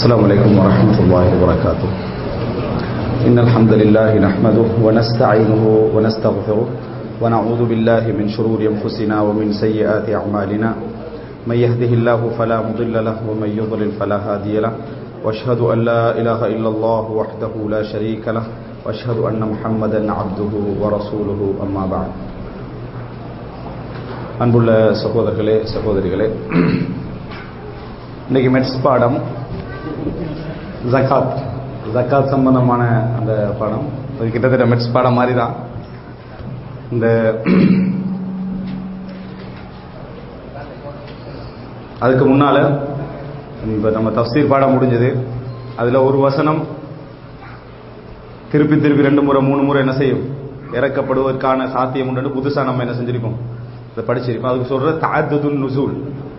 السلام عليكم ورحمة الله وبركاته إن الحمد لله نحمده ونستعينه ونستغفره ونعوذ بالله من شرور أنفسنا ومن سيئات أعمالنا من يهده الله فلا مضل له ومن يضلل فلا هادي له واشهد أن لا إله إلا الله وحده لا شريك له واشهد أن محمدا عبده ورسوله أما بعد அன்புள்ள சகோதரர்களே சகோதரிகளே இன்னைக்கு மெட்ஸ் பாடம் ஜக்காத் ஜக்காத் சம்பந்தமான அந்த பாடம் அது கிட்டத்தட்ட மெட்ஸ் பாடம் மாதிரி தான் இந்த அதுக்கு முன்னால இப்போ நம்ம தஃசீர் பாடம் முடிஞ்சது அதில் ஒரு வசனம் திருப்பி திருப்பி ரெண்டு முறை மூணு முறை என்ன செய்யும் இறக்கப்படுவதற்கான சாத்தியம் உண்டு புதுசாக நம்ம என்ன செஞ்சிருப்போம் இதை படிச்சிருப்போம் அதுக்கு சொல்ற தாத்துன் நுசூல்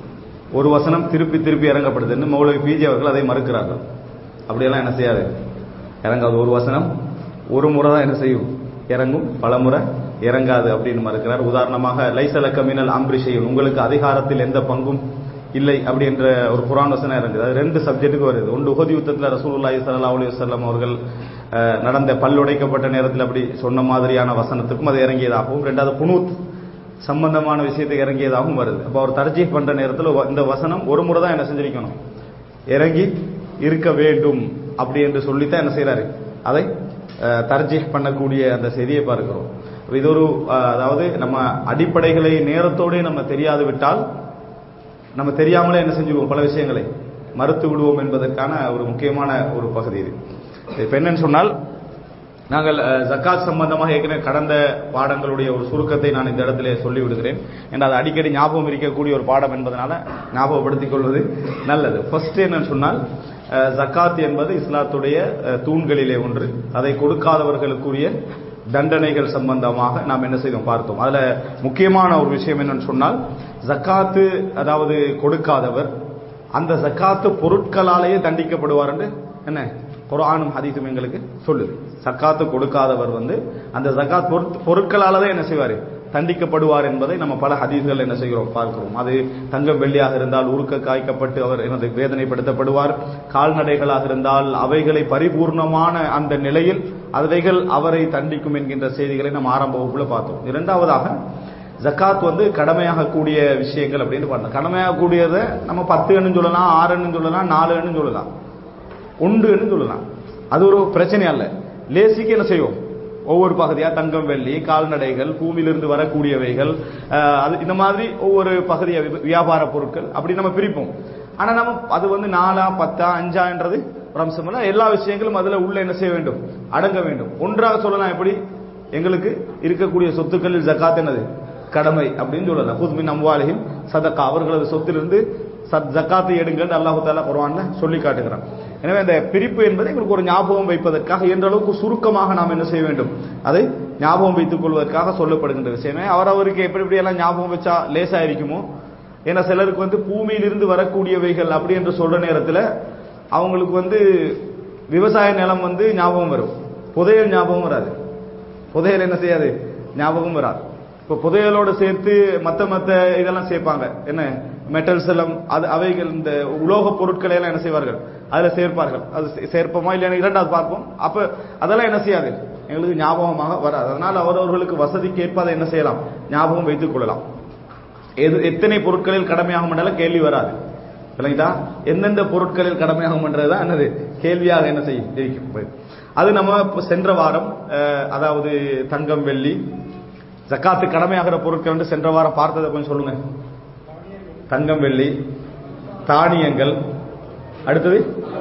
ஒரு வசனம் திருப்பி திருப்பி இறங்கப்படுதுன்னு மௌலவி பிஜி அவர்கள் அதை மறுக்கிறார்கள் அப்படியெல்லாம் என்ன செய்யாது இறங்காது ஒரு வசனம் ஒரு முறை தான் என்ன செய்யும் இறங்கும் பல முறை இறங்காது அப்படின்னு மறுக்கிறார் உதாரணமாக லைசலக்க மினல் அம்ரி செய்யும் உங்களுக்கு அதிகாரத்தில் எந்த பங்கும் இல்லை அப்படி என்ற ஒரு குரான் வசனம் இறங்குது அது ரெண்டு சப்ஜெக்ட்டுக்கு வருது ஒன்று உகதி யுத்தத்தில் ரசூலுல்லாஹி ஸல்லல்லாஹு அலைஹி வஸல்லம் அவர்கள் நடந்த பல்லுடைக்கப்பட்ட நேரத்தில் அப்படி சொன்ன மாதிரியான வசனத்துக்கும் அது இறங்கியதாகவும் ரெண்டாவது புனூத் சம்பந்தமான விஷயத்துக்கு இறங்கியதாகவும் வருது அப்போ அவர் தர்ஜீ பண்ற நேரத்தில் இந்த வசனம் ஒரு முறை தான் என்ன செஞ்சிருக்கணும் இறங்கி இருக்க வேண்டும் அப்படி என்று சொல்லித்தான் என்ன செய்யறாரு அதை தர்ஜீ பண்ணக்கூடிய அந்த செய்தியை பார்க்கிறோம் இது ஒரு அதாவது நம்ம அடிப்படைகளை நேரத்தோடு நம்ம தெரியாது விட்டால் நம்ம தெரியாமலே என்ன செஞ்சுருவோம் பல விஷயங்களை மறுத்து விடுவோம் என்பதற்கான ஒரு முக்கியமான ஒரு பகுதி இது இப்போ என்னன்னு சொன்னால் நாங்கள் ஜக்காத் சம்பந்தமாக ஏற்கனவே கடந்த பாடங்களுடைய ஒரு சுருக்கத்தை நான் இந்த இடத்துல சொல்லி விடுகிறேன் ஏன்னா அது அடிக்கடி ஞாபகம் இருக்கக்கூடிய ஒரு பாடம் என்பதனால ஞாபகப்படுத்திக் கொள்வது நல்லது ஃபர்ஸ்ட் என்னன்னு சொன்னால் ஜக்காத் என்பது இஸ்லாத்துடைய தூண்களிலே ஒன்று அதை கொடுக்காதவர்களுக்குரிய தண்டனைகள் சம்பந்தமாக நாம் என்ன செய்தோம் பார்த்தோம் அதுல முக்கியமான ஒரு விஷயம் என்னன்னு சொன்னால் ஜக்காத்து அதாவது கொடுக்காதவர் அந்த ஜக்காத்து பொருட்களாலேயே தண்டிக்கப்படுவார் என்று என்ன குரானும் ஹதீஸும் எங்களுக்கு சொல்லுது சக்காத்து கொடுக்காதவர் வந்து அந்த ஜக்காத் பொருட்களால தான் என்ன செய்வார் தண்டிக்கப்படுவார் என்பதை நம்ம பல ஹதீஸ்கள் என்ன செய்கிறோம் பார்க்கிறோம் அது தங்கம் வெள்ளியாக இருந்தால் உருக்க காய்க்கப்பட்டு அவர் எனது வேதனைப்படுத்தப்படுவார் கால்நடைகளாக இருந்தால் அவைகளை பரிபூர்ணமான அந்த நிலையில் அவைகள் அவரை தண்டிக்கும் என்கின்ற செய்திகளை நம்ம ஆரம்ப வகுப்புல பார்த்தோம் இரண்டாவதாக ஜக்காத் வந்து கடமையாகக்கூடிய விஷயங்கள் அப்படின்னு பண்ணலாம் கடமையாகக்கூடியதை நம்ம பத்து எண்ணு சொல்லலாம் ஆறு எண்ணு சொல்லலாம் நாலு எண்ணு சொல்லலாம் உண்டுன்னு சொல்லலாம் அது ஒரு பிரச்சனை அல்ல லேசிக்கு என்ன செய்வோம் ஒவ்வொரு பகுதியா தங்கம் வெள்ளி கால்நடைகள் பூமியிலிருந்து வரக்கூடியவைகள் அது இந்த மாதிரி ஒவ்வொரு பகுதிய வியாபார பொருட்கள் அப்படி நம்ம பிரிப்போம் ஆனா நம்ம அது வந்து நாலா பத்தா அஞ்சான்றது ஒரு அம்சம் இல்ல எல்லா விஷயங்களும் அதுல உள்ள என்ன செய்ய வேண்டும் அடங்க வேண்டும் ஒன்றாக சொல்லலாம் எப்படி எங்களுக்கு இருக்கக்கூடிய சொத்துக்களில் ஜக்காத் என்னது கடமை அப்படின்னு சொல்லலாம் புதுமின் அம்வாலிகின் சதக்கா அவர்களது சொத்திலிருந்து ஜக்காத்தை எடுங்கள் அல்லாஹு தாலா குர்ஆன்ல சொல்லி காட்டுகிறான் எனவே அந்த பிரிப்பு என்பது எங்களுக்கு ஒரு ஞாபகம் வைப்பதற்காக என்ற அளவுக்கு சுருக்கமாக நாம் என்ன செய்ய வேண்டும் அதை ஞாபகம் வைத்துக் கொள்வதற்காக சொல்லப்படுகின்ற விஷயமே அவரவருக்கு எப்படி எப்படி எல்லாம் ஞாபகம் வச்சா லேசா இருக்குமோ ஏன்னா சிலருக்கு வந்து பூமியிலிருந்து வரக்கூடியவைகள் அப்படி என்று சொல்ற நேரத்தில் அவங்களுக்கு வந்து விவசாய நிலம் வந்து ஞாபகம் வரும் புதையல் ஞாபகம் வராது புதையல் என்ன செய்யாது ஞாபகம் வராது இப்போ புதையலோட சேர்த்து மற்ற மற்ற இதெல்லாம் சேர்ப்பாங்க என்ன மெட்டல்ஸ் எல்லாம் அது அவைகள் இந்த உலோக பொருட்களை எல்லாம் என்ன செய்வார்கள் அதுல சேர்ப்பார்கள் அது சேர்ப்போமா இல்லையா இரண்டாவது பார்ப்போம் அப்ப அதெல்லாம் என்ன செய்யாது எங்களுக்கு ஞாபகமாக வராது அதனால் அவரவர்களுக்கு வசதிக்கு ஏற்ப அதை என்ன செய்யலாம் ஞாபகம் வைத்துக் கொள்ளலாம் எது எத்தனை பொருட்களில் கடமையாகும் என்றாலும் கேள்வி வராது இல்லைங்களா எந்தெந்த பொருட்களில் கடமையாகும் என்றதுதான் என்னது கேள்வியாக என்ன செய்யும் இருக்கும் அது நம்ம சென்ற வாரம் அதாவது தங்கம் வெள்ளி ஜக்காத்து கடமையாகிற பொருட்கள் வந்து சென்ற வாரம் பார்த்ததை கொஞ்சம் சொல்லுங்க தங்கம் வெள்ளி தானியங்கள் அடுத்தது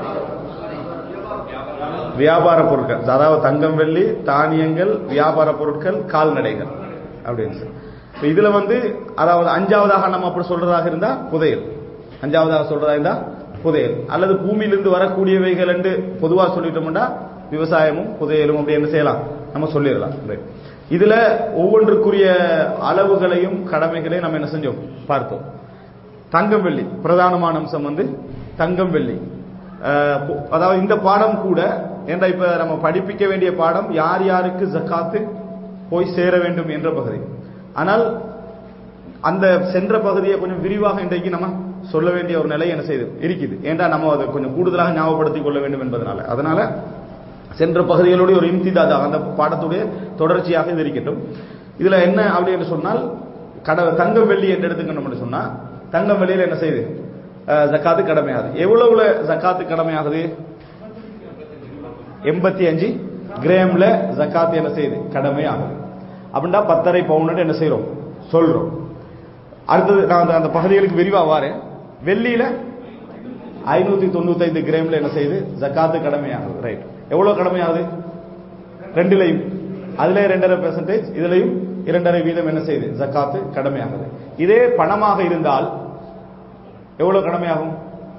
வியாபார பொருட்கள் அதாவது தங்கம் வெள்ளி தானியங்கள் வியாபார பொருட்கள் கால்நடைகள் அப்படின்னு இதுல வந்து அதாவது அஞ்சாவதாக நம்ம அப்படி சொல்றதாக இருந்தா புதையல் அஞ்சாவதாக சொல்றதா இருந்தா புதையல் அல்லது பூமியிலிருந்து வரக்கூடியவைகள் என்று பொதுவா சொல்லிட்டோம்னா விவசாயமும் புதையலும் அப்படி என்ன செய்யலாம் நம்ம சொல்லிடலாம் இதுல ஒவ்வொன்றுக்குரிய அளவுகளையும் கடமைகளையும் நம்ம என்ன செஞ்சோம் பார்த்தோம் தங்கம் வெள்ளி பிரதானமான அம்சம் வந்து தங்கம் வெள்ளி அதாவது இந்த பாடம் கூட என்ற இப்ப நம்ம படிப்பிக்க வேண்டிய பாடம் யார் யாருக்கு ஜக்காத்து போய் சேர வேண்டும் என்ற பகுதி ஆனால் அந்த சென்ற பகுதியை கொஞ்சம் விரிவாக இன்றைக்கு நம்ம சொல்ல வேண்டிய ஒரு நிலை என்ன செய்யுது இருக்குது ஏன்டா நம்ம அதை கொஞ்சம் கூடுதலாக ஞாபகப்படுத்திக் கொள்ள வேண்டும் என்பதனால அதனால சென்ற பகுதிகளுடைய ஒரு இம்திதாதா அந்த பாடத்துடைய தொடர்ச்சியாக இது இருக்கட்டும் இதுல என்ன அப்படி என்று சொன்னால் கட தங்கம் வெள்ளி என்று எடுத்துக்கணும் சொன்னா தங்கம் வெள்ளியில என்ன செய்யுது அஹ், ஜக்காத்து கடமையாகுது எவ்வளவுல ஜக்காத்து கடமையாகுது எண்பத்தி அஞ்சு கிராம்ல ஜக்காத்து என்ன செய்யுது கடமையாகுது அப்படின்னா பத்தரை பவுன் என்ன செய்றோம் சொல்றோம் அடுத்தது நான் அந்த- அந்த பகுதிகளுக்கு விரிவா வாரேன் வெள்ளியில ஐநூத்தி தொண்ணூத்தி ஐந்து கிராம்ல என்ன செய்யுது ஜக்காத்து கடமையாகுது ரைட் எவ்வளவு கடமையாகுது ரெண்டுலையும் அதுல ரெண்டரை பெர்சன்டேஜ் இதுலயும் இரண்டரை வீதம் என்ன செய்யுது ஜக்காத்து கடமையாகுது இதே பணமாக இருந்தால் எவ்வளவு கடமையாகும்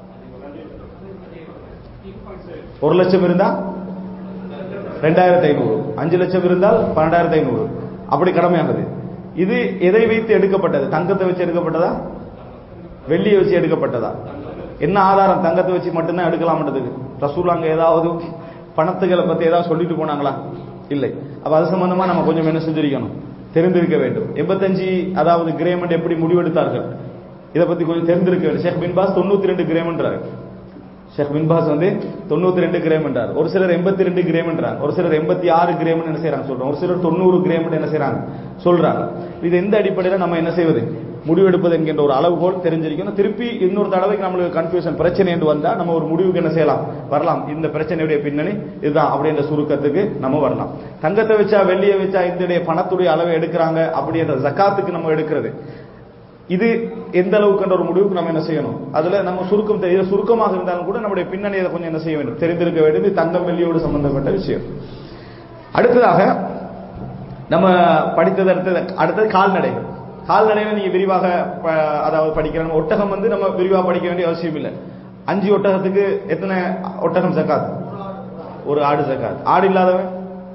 ஒரு லட்சம் இருந்தா ரெண்டாயிரத்தி ஐநூறு அஞ்சு லட்சம் இருந்தால் பன்னெண்டாயிரத்தி ஐநூறு அப்படி கடமையாகுது இது எதை வைத்து எடுக்கப்பட்டது தங்கத்தை வச்சு எடுக்கப்பட்டதா வெள்ளியை வச்சு எடுக்கப்பட்டதா என்ன ஆதாரம் தங்கத்தை வச்சு மட்டும்தான் எடுக்கலாம்ன்றதுக்கு ரசூல் அங்க ஏதாவது பணத்துகளை பத்தி ஏதாவது சொல்லிட்டு போனாங்களா இல்லை அப்ப அது சம்பந்தமா நம்ம கொஞ்சம் என்ன செஞ்சிருக்கணும் தெரிந்திருக்க வேண்டும் எண்பத்தஞ்சு அதாவது கிரேமண்ட் எப்படி முடிவெடுத்தார்கள் இதை பத்தி கொஞ்சம் தெரிந்திருக்க வேண்டும் ஷேக் பின்பாஸ் தொண்ணூத்தி ரெண்டு கிரேமன்றாரு ஷேக் பின்பாஸ் வந்து தொண்ணூத்தி ரெண்டு கிராம் என்றார் ஒரு சிலர் எண்பத்தி ரெண்டு கிராம் என்றார் ஒரு சிலர் எண்பத்தி ஆறு கிராம் என்ன செய்யறாங்க சொல்றாங்க ஒரு சிலர் தொண்ணூறு கிராம் என்ன செய்யறாங்க சொல்றாங்க இது எந்த அடிப்படையில் நம்ம என்ன செய்வது முடிவெடுப்பது என்கின்ற ஒரு அளவுகோல் தெரிஞ்சிருக்கணும் திருப்பி இன்னொரு தடவைக்கு நம்மளுக்கு கன்ஃபியூஷன் பிரச்சனை என்று வந்தா நம்ம ஒரு முடிவுக்கு என்ன செய்யலாம் வரலாம் இந்த பிரச்சனையுடைய பின்னணி இதுதான் அப்படின்ற சுருக்கத்துக்கு நம்ம வரலாம் தங்கத்தை வச்சா வெள்ளியை வச்சா இதனுடைய பணத்துடைய அளவை எடுக்கிறாங்க அப்படின்ற ஜக்காத்துக்கு நம்ம எடுக்கிறது இது எந்த அளவுக்குன்ற ஒரு முடிவுக்கு நம்ம என்ன செய்யணும் அதுல நம்ம சுருக்கம் தெரிய சுருக்கமாக இருந்தாலும் கூட நம்முடைய பின்னணியை கொஞ்சம் என்ன செய்ய வேண்டும் தெரிந்திருக்க வேண்டும் இது தங்கம் வெள்ளியோடு சம்பந்தப்பட்ட விஷயம் அடுத்ததாக நம்ம படித்தது அடுத்தது அடுத்தது கால்நடைகள் கால்நடைகளை நீங்க விரிவாக ப- அதாவது படிக்கிற நம்ம ஒட்டகம் வந்து நம்ம விரிவாக படிக்க வேண்டிய அவசியம் இல்லை அஞ்சு ஒட்டகத்துக்கு எத்தனை ஒட்டகம் ஜக்காத் ஒரு ஆடு ஜக்காத் ஆடு இல்லாதவன்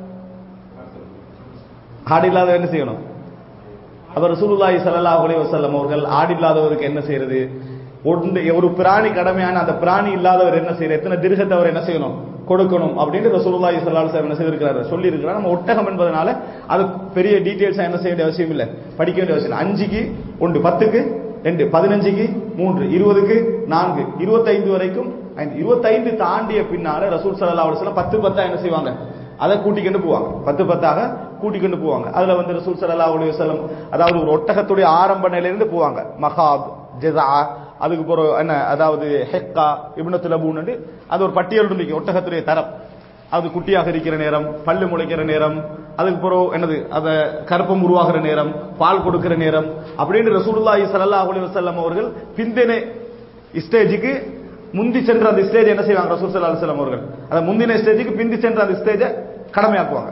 ஆடு இல்லாதவன் என்ன செய்யணும் அவர் ரசூலுல்லாஹி ஸல்லல்லாஹு அலைஹி வஸல்லம் அவர்கள் ஆடு இல்லாதவருக்கு என்ன செய்யறது ஒன்று ஒரு பிராணி கடமையான அந்த பிராணி இல்லாதவர் என்ன செய்யறது எத்தனை திருகத்தை அவர் என்ன செய்யணும் கொடுக்கணும் அப்படின்னு ரசூலுல்லாஹி ஸல்லல்லாஹு அலைஹி வஸல்லம் என்ன செய்திருக்கிறாரு சொல்லி இருக்கிறார் நம்ம ஒட்டகம் என்பதனால அது பெரிய டீடைல்ஸா என்ன செய்ய வேண்டிய அவசியம் இல்லை படிக்க வேண்டிய அவசியம் இல்லை அஞ்சுக்கு ஒன்று பத்துக்கு ரெண்டு பதினஞ்சுக்கு மூன்று இருபதுக்கு நான்கு இருபத்தைந்து வரைக்கும் ஐந்து இருபத்தைந்து தாண்டிய பின்னால ரசூல் ஸல்லல்லாஹு அலைஹி வஸல்லம் பத்து பத்தா என்ன செய்வாங்க அதை கூட்டிக்கொண்டு போவாங்க பத்து பத்தாக கூட்டிக்கொண்டு போவாங்க அதுல வந்து ரசூல் ஸல்லல்லாஹு அலைஹி வஸல்லம் அதாவது ஒரு ஒட்டகத்துடைய ஆரம்ப நிலையிலிருந்து போவாங்க மகாப் ஜெஸா அதுக்கு பிறகு என்ன அதாவது ஹெக்கா இப்னு லபூன் அது ஒரு பட்டியல் இருந்துச்சு ஒட்டகத்துடைய தரம் அது குட்டியாக இருக்கிற நேரம் பல்லு முளைக்கிற நேரம் அதுக்கு பிறகு என்னது அத கருப்பம் உருவாகிற நேரம் பால் கொடுக்கிற நேரம் அப்படின்னு ரசூலுல்லாஹி ஸல்லல்லாஹு அலைஹி வஸல்லம் அவர்கள் பிந்தின ஸ்டேஜுக்கு முந்தி சென்ற அந்த ஸ்டேஜ் என்ன செய்வாங்க ரசூல் ஸல்லல்லாஹு அலைஹி வஸல்லம் அவர்கள் அந்த முந்தின ஸ்டேஜுக்கு பிந்தி சென்ற அந்த ஸ்டேஜை கடமையாக்குவாங்க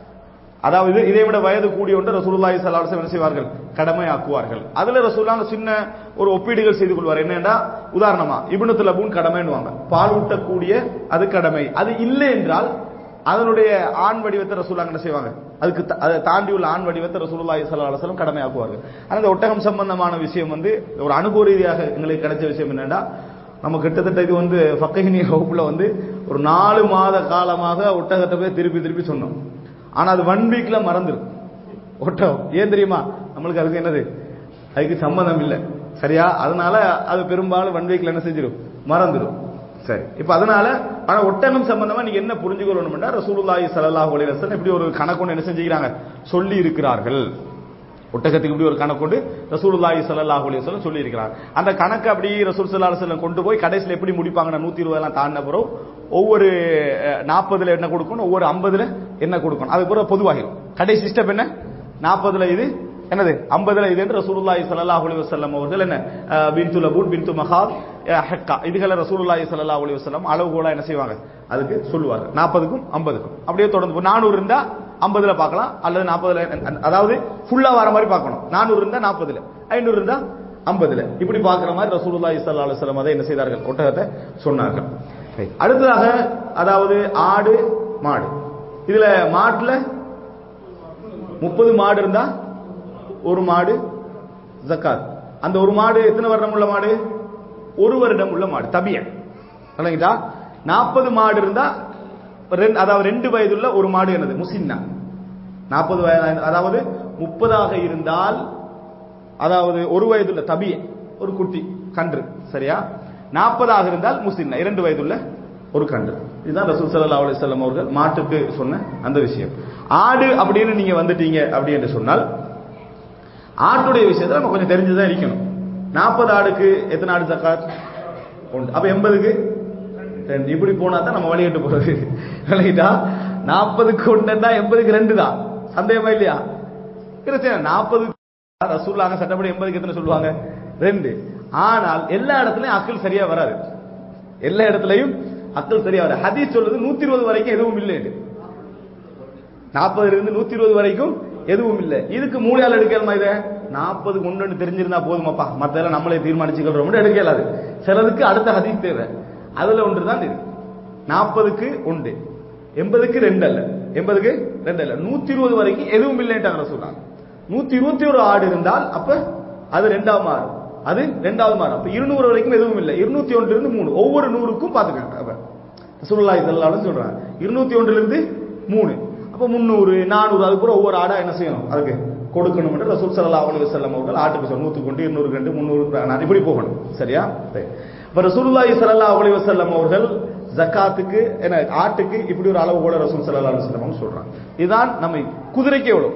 அதாவது இதை விட வயது கூடிய ஒன்று ரசூலுல்லாஹி ஸல்லல்லாஹு அலைஹி வஸல்லம் என்ன செய்வார்கள் கடமையாக்குவார்கள் அதுல ரசூலுல்லாஹ் சின்ன ஒரு ஒப்பீடுகள் செய்து கொள்வார் என்னன்னா உதாரணமா இப்னு லபூன் கடமைன்னுவாங்க பால் ஊட்டக்கூடிய அது கடமை அது இல்லை என்றால் அதனுடைய ஆண் வடிவத்தை ரசூலுல்லாஹ் என்ன செய்வாங்க அதுக்கு த- அதை தாண்டி உள்ள ஆண் வடிவத்தை ரசூலுல்லாஹி ஸல்லல்லாஹு அலைஹி வஸல்லம் கடமையாக்குவார்கள் ஆனா இந்த ஒட்டகம் சம்பந்தமான விஷயம் வந்து ஒரு அனுபவ ரீதியாக எங்களுக்கு கிடைச்ச விஷயம் என்னன்னா நம்ம கிட்டத்தட்ட இது வந்து ஃபக்கஹினி வகுப்புல வந்து ஒரு நாலு மாத காலமாக ஒட்டகத்தை போய் திருப்பி திருப்பி சொன்னோம் ஆனா அது ஒன் வீக்ல மறந்துடும் ஒட்டகம் ஏன் தெரியுமா நம்மளுக்கு அதுக்கு என்னது அதுக்கு சம்மந்தம் இல்லை சரியா அதனால அது பெரும்பாலும் ஒன் வீக்ல என்ன செஞ்சிடும் மறந்துடும் சரி இப்ப அதனால ஆனா ஒட்டகம் சம்பந்தமா நீங்க என்ன புரிஞ்சுக்கணும்னா ரசூலுல்லாஹி ஸல்லல்லாஹு அலைஹி வஸல்லம் இப்படி ஒரு கணக்கு என்ன செஞ்சுக்கிறாங்க சொல்லி இருக்கிறார்கள் ஒட்டகத்துக்கு இப்படி ஒரு கணக்கொண்டு ரசூலுல்லாஹி ஸல்லல்லாஹு அலைஹி வஸல்லம் சொல்லி இருக்கிறார் அந்த கணக்கு அப்படி ரசூல் ஸல்லல்லாஹு அலைஹி வஸல்லம் கொண்டு போய் கடைசியில் எப்படி முடிப்பாங்கன்னா நூத்தி இருபது எல்லாம் தாண்டின பிறகு ஒவ்வொரு நாற்பதுல என்ன கொடுக்கணும் ஒவ்வொரு ஐம்பதுல என்ன கொடுக்கணும் அதுக்கு பிறகு பொதுவாகிடும் கடைசி ஸ்டெப் என்ன நாற்பதுல இது என்னது ஐம்பதுல இது என்று ரசூலுல்லாஹி ஸல்லல்லாஹு அலைஹி வஸல்லம் அவர்கள் என்ன அஹ், பின்து லபூன் பின்து மஹாத் அஹ், ஹக்கா இதுகளை ரசூலுல்லாஹி ஸல்லல்லாஹு அலைஹி வஸல்லம் அளவுகோலா என்ன செய்வாங்க அதுக்கு சொல்லுவாங்க நாற்பதுக்கும் ஐம்பதுக்கும் அப்படியே தொடர்ந்து நானூறு இருந்தா ஐம்பதுல பார்க்கலாம் அல்லது நாற்பதுல அதாவது ஃபுல்லா வர மாதிரி பார்க்கணும் நானூறு இருந்தா நாற்பதுல ஐநூறு இருந்தா ஐம்பதுல இப்படி பார்க்கிற மாதிரி ரசூலுல்லாஹி ஸல்லல்லாஹு அலைஹி வஸல்லம் அதை என்ன செய்தார்கள் ஒட்டகத்தை சொன்னார்கள் Right. அடுத்ததாக அதாவது ஆடு மாடு இதுல மாட்டுல முப்பது மாடு இருந்தா ஒரு மாடு ஜக்காத் அந்த ஒரு மாடு எத்தனை வருடம் உள்ள மாடு ஒரு வருடம் உள்ள மாடு தபிய விளங்கிட்டா நாற்பது மாடு இருந்தா ரெண்டு- அதாவது ரெண்டு வயதுள்ள ஒரு மாடு என்னது முசின்னா நாற்பது வயது அதாவது முப்பதாக இருந்தால் அதாவது ஒரு வயதுள்ள தபிய ஒரு குட்டி கன்று சரியா நாற்பதாக இருந்தால் முஸ்லிம் இரண்டு வயதுள்ள ஒரு கன்று இதுதான் ரசூல் சல்லா அலிசல்லம் அவர்கள் மாட்டுக்கு சொன்ன அந்த விஷயம் ஆடு அப்படின்னு நீங்க வந்துட்டீங்க அப்படி என்று சொன்னால் ஆட்டுடைய விஷயத்துல நம்ம கொஞ்சம் தெரிஞ்சுதான் இருக்கணும் நாற்பது ஆடுக்கு எத்தனை ஆடு ஜக்காத் ஒன்று அப்ப எண்பதுக்கு ரெண்டு இப்படி போனா தான் நம்ம வழிகட்டு போறது விளங்கிட்டா நாற்பதுக்கு ஒன்றுன்னா எண்பதுக்கு ரெண்டு தான் சந்தேகமா இல்லையா பிரச்சனை நாற்பது ரசூல்லாங்க சட்டப்படி எண்பதுக்கு எத்தனை சொல்லுவாங்க ரெண்டு ஆனால் எல்லா இடத்துலயும் அக்கல் சரியா வராது எல்லா இடத்துலயும் அக்கல் சரியா வராது ஹதீஸ் சொல்றது நூத்தி இருபது வரைக்கும் எதுவும் இல்லை நாற்பதுல இருந்து நூத்தி இருபது வரைக்கும் எதுவும் இல்லை இதுக்கு மூலையால் எடுக்கலாமா இதை நாற்பது ஒன்று தெரிஞ்சிருந்தா போதுமாப்பா மத்தெல்லாம் நம்மளே தீர்மானிச்சுக்கிறோம் எடுக்க இயலாது சிலதுக்கு அடுத்த ஹதீஸ் தேவை அதுல ஒன்று தான் இது நாற்பதுக்கு ஒன்று எண்பதுக்கு ரெண்டு அல்ல எண்பதுக்கு ரெண்டு அல்ல நூத்தி இருபது வரைக்கும் எதுவும் இல்லைன்ட்டாங்க சொல்றாங்க நூத்தி இருபத்தி ஒரு ஆடு இருந்தால் அப்ப அது ரெண்டாவது மாறும் அது ரெண்டாவது மாறும் அப்ப இருநூறு வரைக்கும் எதுவும் இல்லை இருநூத்தி ஒன்றுல இருந்து மூணு ஒவ்வொரு நூறுக்கும் பாத்துக்காங்க அப்ப சுல்லாய் செல்லாலும் சொல்றாங்க இருநூத்தி ஒன்றுல இருந்து மூணு அப்ப முந்நூறு நானூறு அது கூட ஒவ்வொரு ஆடா என்ன செய்யணும் அதுக்கு கொடுக்கணும் என்று ரசூல் சல்லா அலி வசல்லம் அவர்கள் ஆட்டுக்கு சொல்ல நூத்தி கொண்டு இருநூறு ரெண்டு முந்நூறு இப்படி போகணும் சரியா இப்ப ரசூலுல்லாஹி சல்லா அலி வசல்லம் அவர்கள் ஜக்காத்துக்கு என்ன ஆட்டுக்கு இப்படி ஒரு அளவு கூட ரசூல் சல்லா அலி வசல்லம் சொல்றாங்க இதுதான் நம்ம குதிரைக்கு எவ்வளவு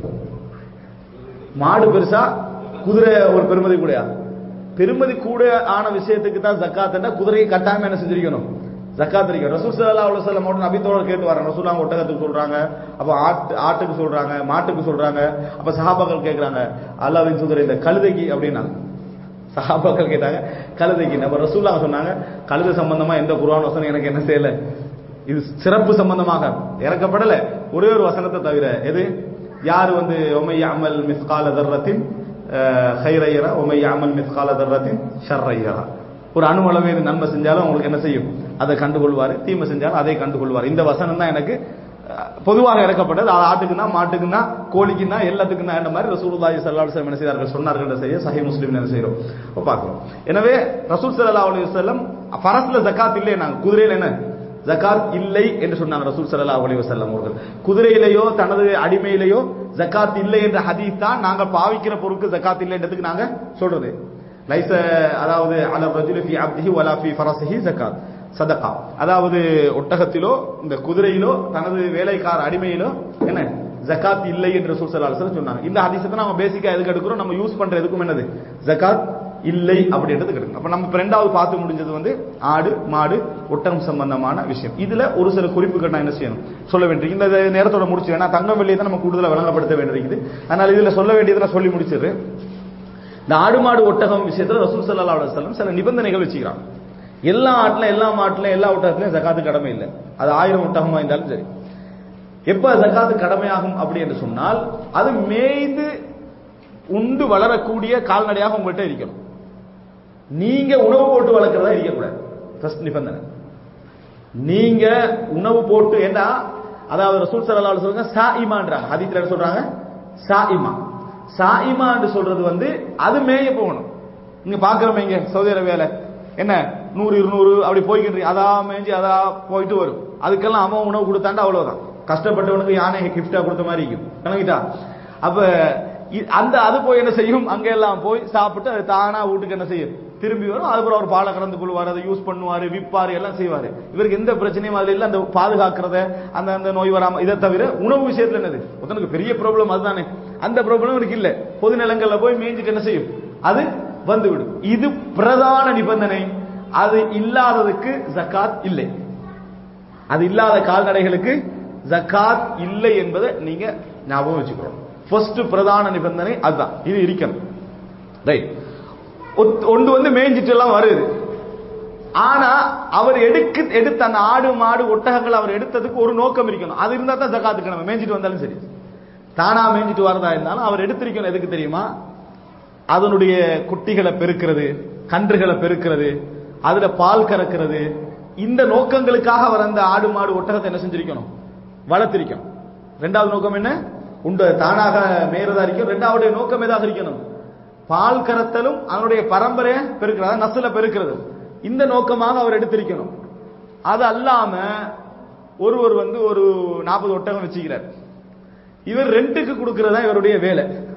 மாடு பெருசா குதிரை ஒரு பெருமதி கூடயா பெருமதி கூட ஆன விஷயத்துக்கு தான் ஜக்காத்துன்னா குதிரையை கட்டாயமா என்ன செஞ்சிருக்கணும் ஜக்காத் அளிக்கும் ரசூல் சல்லா அலுவலம் சொல்லம் மட்டும் நபித்தோட கேட்டு வராங்க ரசூலாங்க ஒட்டகத்துக்கு சொல்றாங்க அப்ப ஆட்டு ஆட்டுக்கு சொல்றாங்க மாட்டுக்கு சொல்றாங்க அப்ப சஹாபாக்கள் கேட்கறாங்க அல்லாவின் சுதர் இந்த கழுதைக்கு அப்படின்னா சஹாபாக்கள் கேட்டாங்க கழுதைக்கு அப்ப ரசூலாங்க சொன்னாங்க கழுதை சம்பந்தமா எந்த குரான் வசனம் எனக்கு என்ன செய்யல இது சிறப்பு சம்பந்தமாக இறக்கப்படல ஒரே ஒரு வசனத்தை தவிர எது யார் வந்து ஒமைய அமல் மிஸ்கால தர்ரத்தின் ஹைரையரா ஒமைய அமல் மிஸ்கால தர்ரத்தின் ஷர்ரையரா ஒரு அணு அளவு நன்மை செஞ்சாலும் உங்களுக்கு என்ன செய்யும் அதை கண்டுகொள்வார் தீமை செஞ்சாலும் அதை கண்டுகொள்வார் இந்த வசனம் தான் எனக்கு பொதுவாக இறக்கப்பட்டது அது ஆட்டுக்குன்னா மாட்டுக்குன்னா கோழிக்குன்னா எல்லாத்துக்குன்னா என்ற மாதிரி ரசூலுல்லாஹி ஸல்லல்லாஹு அலைஹி வஸல்லம் என்ன செய்தார்கள் சொன்னார்கள் செய்ய சஹீஹ் முஸ்லிம் என்ன செய்றோம் பார்க்கிறோம் எனவே ரசூல் ஸல்லல்லாஹு அலைஹி வஸல்லம் ஃபரஸ்ல ஜகாத் இல்லை நாங்க குதிரையில என்ன ஜகாத் இல்லை என்று சொன்னாங்க ரசூல் ஸல்லல்லாஹு அலைஹி வஸல்லம் அவர்கள் குதிரையிலேயோ தனது அடிமையிலேயோ ஜகாத் இல்லை என்ற ஹதீஸ் தான் நாங்க பாவிக்கிற பொருளுக்கு ஜகாத் இல்லைன்றதுக்கு நாங்க சொல்றது லைச அதாவது அல ரஜுலி ஃபி அப்திஹி வலா ஃபி ஃபரஸிஹி ஜகாத் சதகா அதாவது ஒட்டகத்திலோ இந்த குதிரையிலோ தனது வேலைக்கார அடிமையிலோ என்ன ஜகாத் இல்லை என்று சூழ்சலாசல் சொன்னாங்க இந்த ஹதீசத்தை நம்ம பேசிக்கா எதுக்கு எடுக்கிறோம் நம்ம யூஸ் பண்ற எதுக்கும் என்னது ஜகாத் இல்லை அப்படின்றது கிடைக்கும் அப்ப நம்ம ரெண்டாவது பார்த்து முடிஞ்சது வந்து ஆடு மாடு ஒட்டகம் சம்பந்தமான விஷயம் இதுல ஒரு சில குறிப்புகள் நான் என்ன செய்யணும் சொல்ல வேண்டியது இந்த நேரத்தோட முடிச்சு ஏன்னா தங்கம் வெள்ளியை தான் நம்ம கூடுதலாக விளங்கப்படுத்த வேண்டியிருக்குது அதனால இதுல சொல்ல வேண்டியதை நான் சொல்லி முடிச்சிடுறேன் இந்த ஆடு மாடு ஒட்டகம் விஷயத்துல ரசூல் சல்லா அலுவலம் சில நிபந்தனைகள் வச்சுக்கிறான் எல்லா ஆட்டுல எல்லா மாட்டுல எல்லா ஒட்டகத்திலையும் ஜக்காத்து கடமை இல்லை அது ஆயிரம் ஒட்டகமா இருந்தாலும் சரி எப்ப ஜக்காத்து கடமையாகும் அப்படி என்று சொன்னால் அது மேய்ந்து உண்டு வளரக்கூடிய கால்நடையாக உங்கள்கிட்ட இருக்கணும் நீங்க உணவு போட்டு வளர்க்கறதா இருக்கக்கூடாது ஃபர்ஸ்ட் நிபந்தனை நீங்க உணவு போட்டு ஏன்னா அதாவது ரசூல் சல்லா சொல்லுங்க சாயிமான்றாங்க ஹதீத்ல சொல்றாங்க சாயிமா சாயிமான்னு சொல்றது வந்து அது மேய போகணும் நீங்க பாக்குறோம் இங்க சவுதி அரேபியால என்ன நூறு இருநூறு அப்படி போய்கிட்டு அதா மேய்ஞ்சி அதா போயிட்டு வரும் அதுக்கெல்லாம் அவன் உணவு கொடுத்தாண்டா அவ்வளவுதான் கஷ்டப்பட்டவனுக்கு யானை கிஃப்டா கொடுத்த மாதிரி இருக்கும் கணக்கிட்டா அப்ப அந்த அது போய் என்ன செய்யும் அங்க எல்லாம் போய் சாப்பிட்டு அது தானா வீட்டுக்கு என்ன செய்யும் திரும்பி வரும் அதுக்கப்புறம் அவர் பாலை கலந்து கொள்வார் அதை யூஸ் பண்ணுவாரு விற்பாரு எல்லாம் செய்வாரு இவருக்கு எந்த பிரச்சனையும் அதுல இல்ல அந்த பாதுகாக்கிறத அந்த அந்த நோய் வராம இதை தவிர உணவு விஷயத்துல என்னது ஒருத்தனுக்கு பெரிய ப்ராப்ளம் அதுதானே அந்த ப்ராப்ளம் இருக்கு இல்ல பொது நிலங்கள்ல போய் மேய்ஞ்சிட்டு என்ன செய்யும் அது வந்துவிடும் இது பிரதான நிபந்தனை அது இல்லாததுக்கு ஜக்காத் இல்லை அது இல்லாத கால்நடைகளுக்கு ஜக்காத் இல்லை என்பதை நீங்க ஞாபகம் வச்சுக்கிறோம் ஃபர்ஸ்ட் பிரதான நிபந்தனை அதுதான் இது இருக்கணும் ரைட் ஒன்று வந்து மேய்ஞ்சிட்டு எல்லாம் வருது ஆனா அவர் எடுக்க எடுத்த அந்த ஆடு மாடு ஒட்டகங்கள் அவர் எடுத்ததுக்கு ஒரு நோக்கம் இருக்கணும் அது இருந்தா தான் ஜக்காத்துக்கு நம்ம மேய்ஞ்சிட்டு வந்தாலும் சரி தானா மேய்ஞ்சிட்டு வரதா இருந்தாலும் அவர் எடுத்திருக்கணும் எதுக்கு தெரியுமா அதனுடைய குட்டிகளை பெருக்கிறது கன்றுகளை பெருக்கிறது அதுல பால் கறக்கிறது இந்த நோக்கங்களுக்காக அவர் அந்த ஆடு மாடு ஒட்டகத்தை என்ன செஞ்சிருக்கணும் வளர்த்திருக்கணும் ரெண்டாவது நோக்கம் என்ன உண்டு தானாக மேயறதா இருக்கும் ரெண்டாவது நோக்கம் எதாக இருக்கணும் பால் கறத்தலும் அதனுடைய பரம்பரையை பெருக்கிறது நசுல பெருக்கிறது இந்த நோக்கமாக அவர் எடுத்திருக்கணும் அது அல்லாம ஒருவர் வந்து ஒரு நாற்பது ஒட்டகம் வச்சுக்கிறார் இவர் ரெண்டுக்கு கொடுக்கறதா இவருடைய வேலை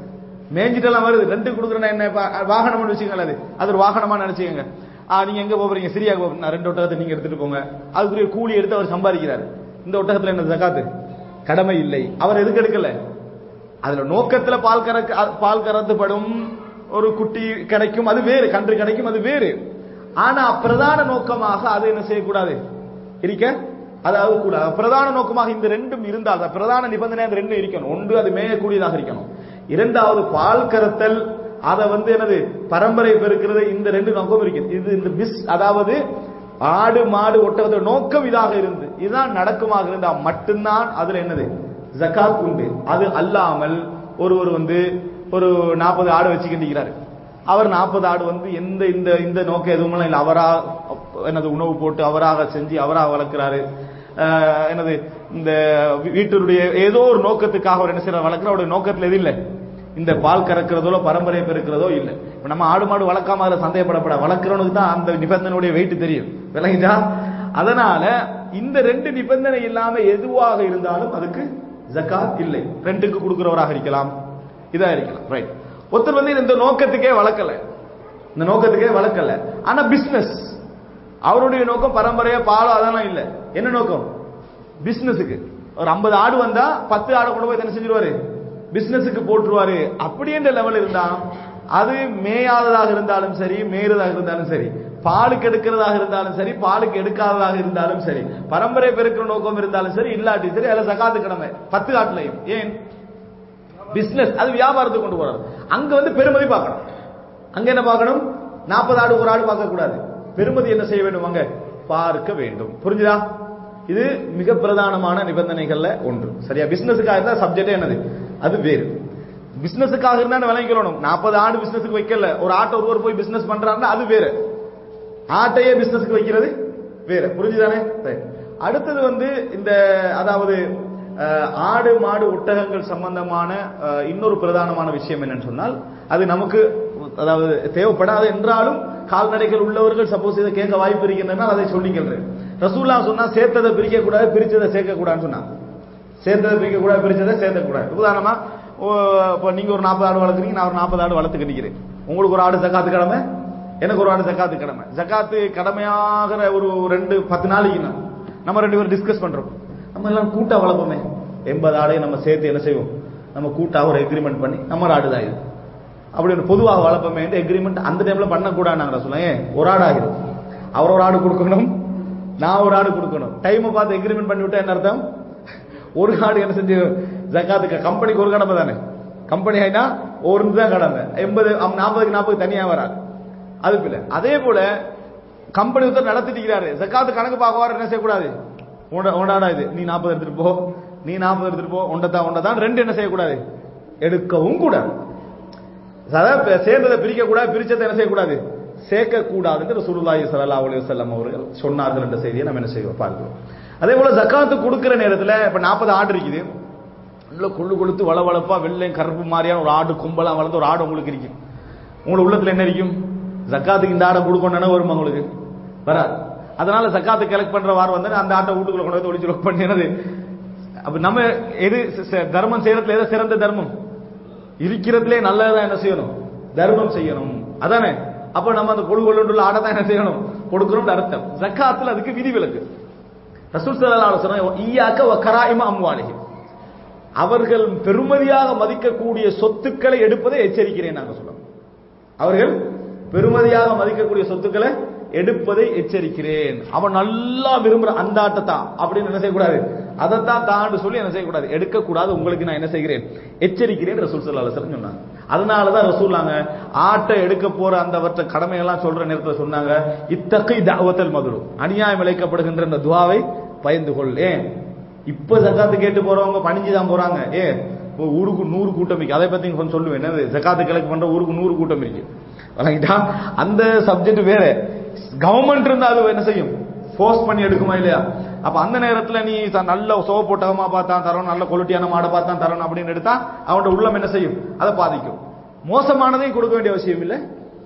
மேய்ஞ்சிட்டெல்லாம் வருது ரெண்டு கொடுக்குறேன்னா என்ன இப்ப வாகனம்னு வச்சுக்கோங்களேன் அது அது ஒரு வாகனமா நினைச்சுக்கோங்க ஆ, நீங்க எங்க போறீங்க சிரியா நான் ரெண்டு ஒட்டகத்தை நீங்க எடுத்துட்டு போங்க அதுக்குரிய கூலி எடுத்து அவர் சம்பாதிக்கிறாரு இந்த ஒட்டகத்துல என்ன ஜகாத்து கடமை இல்லை அவர் எதுக்கு எடுக்கல அதுல நோக்கத்துல பால் கறக்க அ- பால் கறந்துபடும் ஒரு குட்டி கிடைக்கும் அது வேறு கன்று கிடைக்கும் அது வேறு ஆனா பிரதான நோக்கமாக அது என்ன செய்யக்கூடாது இருக்க அதாவது கூட பிரதான நோக்கமாக இந்த ரெண்டும் இருந்தால் தான் பிரதான நிபந்தனை அந்த ரெண்டும் இருக்கணும் ஒன்று அது மேயக்கூடியதாக இருக்கணும் இரண்டாவது பால் கறத்தல் அதை வந்து என்னது பரம்பரை பெருக்கிறது இந்த ரெண்டு நோக்கம் இருக்குது இது இந்த பிஸ் அதாவது ஆடு மாடு ஒட்டகத்தோட நோக்கம் இதாக இருந்து இதுதான் நடக்குமாக இருந்தா மட்டும்தான் அதுல என்னது ஜகாத் உண்டு அது அல்லாமல் ஒருவர் வந்து ஒரு நாற்பது ஆடு வச்சுக்கிட்டிருக்கிறாரு அவர் நாற்பது ஆடு வந்து எந்த இந்த இந்த நோக்கம் எதுவும் இல்லை அவரா என்னது உணவு போட்டு அவராக செஞ்சு அவராக வளர்க்கிறாரு அஹ், என்னது இந்த வீட்டினுடைய ஏதோ ஒரு நோக்கத்துக்காக அவர் என்ன செய்யறார் வளர்க்கிற அவருடைய நோக்கத்துல எது இல்லை இந்த பால் கறக்கிறதோ பரம்பரை பெருக்கிறதோ இல்லை இப்ப நம்ம ஆடு மாடு வளர்க்காம அதில் சந்தேகப்படப்பட வளர்க்கிறவனுக்கு தான் அந்த நிபந்தனையுடைய வெயிட் தெரியும் விளங்கிட்டா அதனால இந்த ரெண்டு நிபந்தனை இல்லாம எதுவாக இருந்தாலும் அதுக்கு ஜகாத் இல்லை ரெண்டுக்கு கொடுக்கிறவராக இருக்கலாம் இதா இருக்கலாம் ரைட் ஒருத்தர் வந்து இந்த நோக்கத்துக்கே வளர்க்கல இந்த நோக்கத்துக்கே வளர்க்கல ஆனா பிசினஸ் அவருடைய நோக்கம் பரம்பரையா பாலம் அதெல்லாம் இல்ல என்ன நோக்கம் பிசினஸுக்கு ஒரு 50 ஆடு வந்தா பத்து ஆடு கொண்டு போய் என்ன செஞ்சிருவாரு பிசினஸுக்கு போட்டுருவாரு அப்படின்ற லெவல் இருந்தா அது மேயாததாக இருந்தாலும் சரி மேயறதாக இருந்தாலும் சரி பாலுக்கு எடுக்கிறதாக இருந்தாலும் சரி பாலுக்கு எடுக்காததாக இருந்தாலும் சரி பரம்பரை பெருக்கிற நோக்கம் இருந்தாலும் சரி இல்லாட்டி சரி அதில் சகாத்து கடமை பத்து ஆட்டுலையும் ஏன் பிசினஸ் அது வியாபாரத்துக்கு கொண்டு போறாரு அங்க வந்து பெருமதி பார்க்கணும் அங்க என்ன பார்க்கணும் நாற்பது ஆடு ஒரு ஆடு பார்க்க கூடாது பெருமதி என்ன செய்ய வேண்டும் அங்க பார்க்க வேண்டும் புரிஞ்சுதா இது மிக பிரதானமான நிபந்தனைகள்ல ஒன்று சரியா பிசினஸுக்காக இருந்தா சப்ஜெக்டே என்னது அது வேறு பிசினஸுக்காக இருந்தா விளங்கிக்கணும் நாற்பது ஆடு பிசினஸுக்கு வைக்கல ஒரு ஆட்டை ஒருவர் போய் பிசினஸ் பண்றாருன்னா அது வேறு ஆட்டையே பிசினஸ்க்கு வைக்கிறது வேற புரிஞ்சுதானே Right. அடுத்தது வந்து இந்த அதாவது அஹ், ஆடு மாடு ஒட்டகங்கள் சம்பந்தமான அஹ், இன்னொரு பிரதானமான விஷயம் என்னன்னு சொன்னால் அது நமக்கு அதாவது தேவைப்படாது என்றாலும் கால்நடைகள் உள்ளவர்கள் சப்போஸ் இதை கேட்க வாய்ப்பு இருக்கின்றனால் அதை சொல்லிக்கிறேன் ரசூல்லா சொன்னா சேர்த்ததை பிரிக்க கூடாது பிரிச்சதை சேர்க்க கூடாதுன்னு சொன்னாங்க சேர்த்ததை பிரிக்க கூடாது பிரிச்சதை சேர்த்தக்கூடாது உதாரணமா ஓ, இப்போ நீங்க ஒரு நாற்பது ஆடு வளர்க்குறீங்க நான் ஒரு நாற்பது ஆடு வளர்த்துக்கிட்டு நிக்கிறேன் உங்களுக்கு ஒரு ஆடு ஜக்காத்து கடமை எனக்கு ஒரு ஆடு ஜக்காத்து கடமை ஜக்காத்து கடமையாகிற ஒரு ரெண்டு பத்து நாளைக்கு நான் நம்ம ரெண்டு பேரும் டிஸ்கஸ் பண்றோம் நம்ம எல்லாம் கூட்டா வளர்ப்போமே எண்பது ஆடையும் நம்ம சேர்த்து என்ன செய்வோம் நம்ம கூட்டா ஒரு எக்ரிமெண்ட் பண்ணி நம்ம ஆடு தான் இது அப்படி ஒரு பொதுவாக வளர்ப்போமே எக்ரிமெண்ட் அந்த டைம்ல பண்ணக்கூடாது நாங்க சொல்லுங்க ஏன் ஒரு ஆடு ஆகிடும் அவர் ஒரு ஆடு கொடுக்கணும் நான் ஒரு ஆடு கொடுக்கணும் டைமை பார்த்து எக்ரிமெண்ட் பண்ணி விட்டா என்ன அர்த்தம் ஒரு ஆடு என்ன செஞ்சு ஜக்காத்துக்கு கம்பெனிக்கு ஒரு கடமை தானே கம்பெனி ஆயினா ஒரு தான் கடமை எண்பது நாற்பதுக்கு நாற்பது தனியா வராது அது இல்ல அதே போல கம்பெனி ஒருத்தர் நடத்திட்டு இருக்கிறாரு ஜக்காத்து கணக்கு பார்க்கவாரு என்ன செய்யக்கூடாது உண்ட- உண்டாடா இது நீ நாற்பது எடுத்துட்டு போ நீ நாற்பது எடுத்துட்டு போ உண்டதான் உண்டதான் ரெண்டு என்ன செய்யக்கூடாது எடுக்கவும் கூடாது அதாவது சேர்ந்ததை பிரிக்க கூடாது பிரிச்சதை என்ன செய்யக்கூடாது சேர்க்க கூடாதுன்னு ரசூலுல்லாஹி ஸல்லல்லாஹு அலைஹி வஸல்லம் அவர்கள் சொன்னார்கள் என்ற செய்தியை நம்ம என்ன செய்வோம் பார்க்கிறோம் அதே போல ஜக்காத்து கொடுக்கிற நேரத்துல இப்ப 40 ஆடு இருக்குது உள்ள கொள்ளு கொளுத்து வளவளப்பா வெள்ளை கருப்பு மாதிரியான ஒரு ஆடு கும்பலா வளர்ந்து ஒரு ஆடு உங்களுக்கு இருக்கும் உங்களுக்கு உள்ளத்துல என்ன இருக்கும் ஜக்காத்துக்கு இந்த ஆடை கொடுக்கணும்னா வருமா உங்களுக்கு வராது அதனால ஜக்காத்து கலெக்ட் பண்ற வாரம் வந்து அந்த ஆட்டை வீட்டுக்குள்ள கொண்டு வந்து ஒளிச்சு lock பண்ணினது அப்ப நம்ம எது ச- ச- தர்மம் செய்யறதுல எது சிறந்த தர்மம் இருக்கிறதுலே நல்லதான் என்ன செய்யணும் தர்மம் செய்யணும் அதானே அப்ப நம்ம அந்த கொழு கொள்ளுள்ள ஆடை தான் என்ன செய்யணும் கொடுக்கணும் அர்த்தம் ஜக்காத்துல அதுக்கு விதிவிலக்கு ரசூல் ஸல்லல்லாஹு அலைஹி வஸல்லம் ஈயாக்க வ கராயிம அம்வாலிஹி அவர்கள் பெருமதியாக மதிக்கக்கூடிய சொத்துக்களை எடுப்பதை எச்சரிக்கிறேன் நாங்க சொல்றோம் அவர்கள் பெருமதியாக மதிக்கக்கூடிய சொத்துக்களை எடுப்பதை எச்சரிக்கிறேன் அவன் நல்லா விரும்புற அந்த ஆட்டத்தான் அப்படின்னு என்ன செய்யக்கூடாது அதைத்தான் தாண்டு சொல்லி என்ன செய்யக்கூடாது எடுக்கக்கூடாது உங்களுக்கு நான் என்ன செய்கிறேன் எச்சரிக்கிறேன் ரசூல் ஸல்லல்லாஹு அலைஹி வஸல்லம் சொன்னாங்க அதனாலதான் ரசூல்லாங்க ஆட்டை எடுக்க போற அந்த அவற்றை கடமையெல்லாம் சொல்ற நேரத்தில் சொன்னாங்க இத்தகை தாவத்தல் மதுரு அநியாயம் இழைக்கப்படுகின்ற இந்த துவாவை பயந்து கொள் ஏன் இப்ப ஜக்காத்து கேட்டு போறவங்க பணிஞ்சு தான் போறாங்க ஏ இப்போ ஊருக்கு நூறு கூட்டம் இருக்கு அதை பத்தி கொஞ்சம் சொல்லுவேன் என்னது ஜக்காத்து கலெக்ட் பண்ற ஊருக்கு நூறு கூட்டம் இருக்கு வழங்கிட்டா அந்த சப்ஜெக்ட் வேற கவர்மெண்ட் இருந்தா அது என்ன செய்யும் ஃபோர்ஸ் பண்ணி எடுக்குமா இல்லையா அப்ப அந்த நேரத்துல நீ த- நல்ல சோக போட்டகமா பார்த்தான் தரணும் நல்ல குவாலிட்டியான மாடை பார்த்தான் தரணும் அப்படின்னு எடுத்தா அவனோட உள்ளம் என்ன செய்யும் அதை பாதிக்கும் மோசமானதையும் கொடுக்க வேண்டிய அவசியம் இல்லை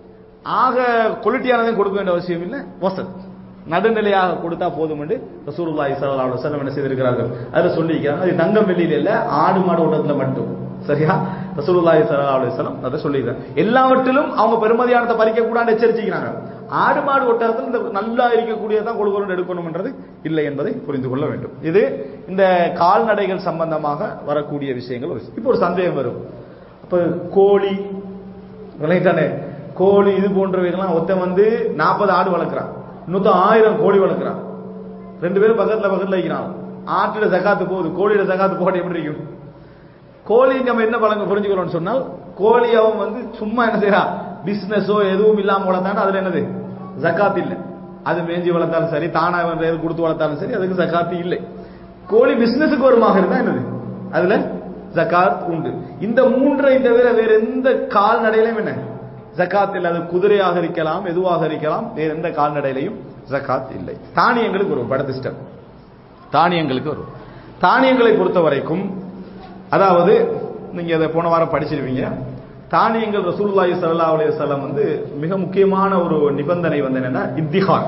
ஆக குவாலிட்டியானதையும் கொடுக்க வேண்டிய அவசியம் இல்லை வசத் நடுநிலையாக கொடுத்தா போதும் என்று ரசூலுல்லாஹி ஸல்லல்லாஹு அலைஹி வஸல்லம் என்ன செய்திருக்கிறார்கள் அதுல சொல்லியிருக்கிறாங்க அது தங்கம் வெள்ளியில இல்ல ஆடு மாடு ஓட்டத்துல மட்டும் சரியா ரசூலுல்லாஹி ஸல்லல்லாஹு அலைஹி வஸல்லம் அதை சொல்லிடுறாங்க எல்லாவற்றிலும் அவங்க பெருமதியானதை பறிக்க கூடாது எச்சரிச்சுக்கிறாங்க ஆடு மாடு ஒட்டகத்தில் இந்த நல்லா இருக்கக்கூடியதான் கொடுக்கணும் எடுக்கணும்ன்றது இல்லை என்பதை புரிந்து கொள்ள வேண்டும் இது இந்த கால்நடைகள் சம்பந்தமாக வரக்கூடிய விஷயங்கள் ஒரு இப்போ ஒரு சந்தேகம் வரும் அப்ப கோழி விளையாட்டானே கோழி இது போன்றவைகள்லாம் ஒருத்தன் வந்து நாற்பது ஆடு வளர்க்குறான் இன்னொருத்தன் ஆயிரம் கோழி வளர்க்குறான் ரெண்டு பேரும் பக்கத்துல பக்கத்துல வைக்கிறான் ஆட்டுல ஜகாத்து போகுது கோழியோட ஜகாத்து போட எப்படி இருக்கும் கோழி நம்ம என்ன பழங்க புரிஞ்சுக்கிறோம்னு சொன்னால் கோழி அவன் வந்து சும்மா என்ன செய்யறான் பிசினஸோ எதுவும் இல்லாம வளர்த்தான அதுல என்னது ஜக்காத் இல்லை அது மேஞ்சி வளர்த்தாலும் சரி தானா வந்து எது கொடுத்து வளர்த்தாலும் சரி அதுக்கு ஜக்காத்து இல்லை கோழி பிசினஸுக்கு வருமாக இருந்தா என்னது அதுல ஜக்காத் உண்டு இந்த மூன்றை தவிர வேற எந்த கால்நடையிலும் என்ன ஜக்காத் இல்லை அது குதிரையாக இருக்கலாம் எதுவாக இருக்கலாம் வேற எந்த கால்நடையிலையும் ஜக்காத் இல்லை தானியங்களுக்கு வரும் படதிஷ்டம் தானியங்களுக்கு வரும் தானியங்களை பொறுத்த வரைக்கும் அதாவது நீங்க அதை போன வாரம் படிச்சிருப்பீங்க தானியங்கள் ரசூலுல்லாஹி ஸல்லல்லாஹு அலைஹி வஸல்லம் வந்து மிக முக்கியமான ஒரு நிபந்தனை வந்து என்னன்னா இத்திஹார்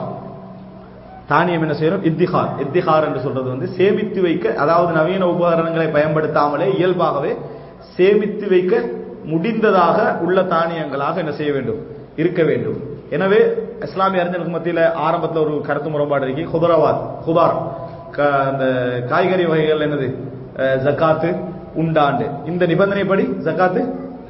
தானியம் என்ன செய்யணும் இத்திஹார் இத்திஹார் என்று சொல்றது வந்து சேமித்து வைக்க அதாவது நவீன உபகரணங்களை பயன்படுத்தாமலே இயல்பாகவே சேமித்து வைக்க முடிந்ததாக உள்ள தானியங்களாக என்ன செய்ய வேண்டும் இருக்க வேண்டும் எனவே இஸ்லாமிய அறிஞர்களுக்கு மத்தியில் ஆரம்பத்தில் ஒரு கருத்து முரண்பாடு இருக்கு குதரவாத் குதார் அந்த காய்கறி வகைகள் என்னது ஜக்காத்து உண்டாண்டு இந்த நிபந்தனைப்படி ஜக்காத்து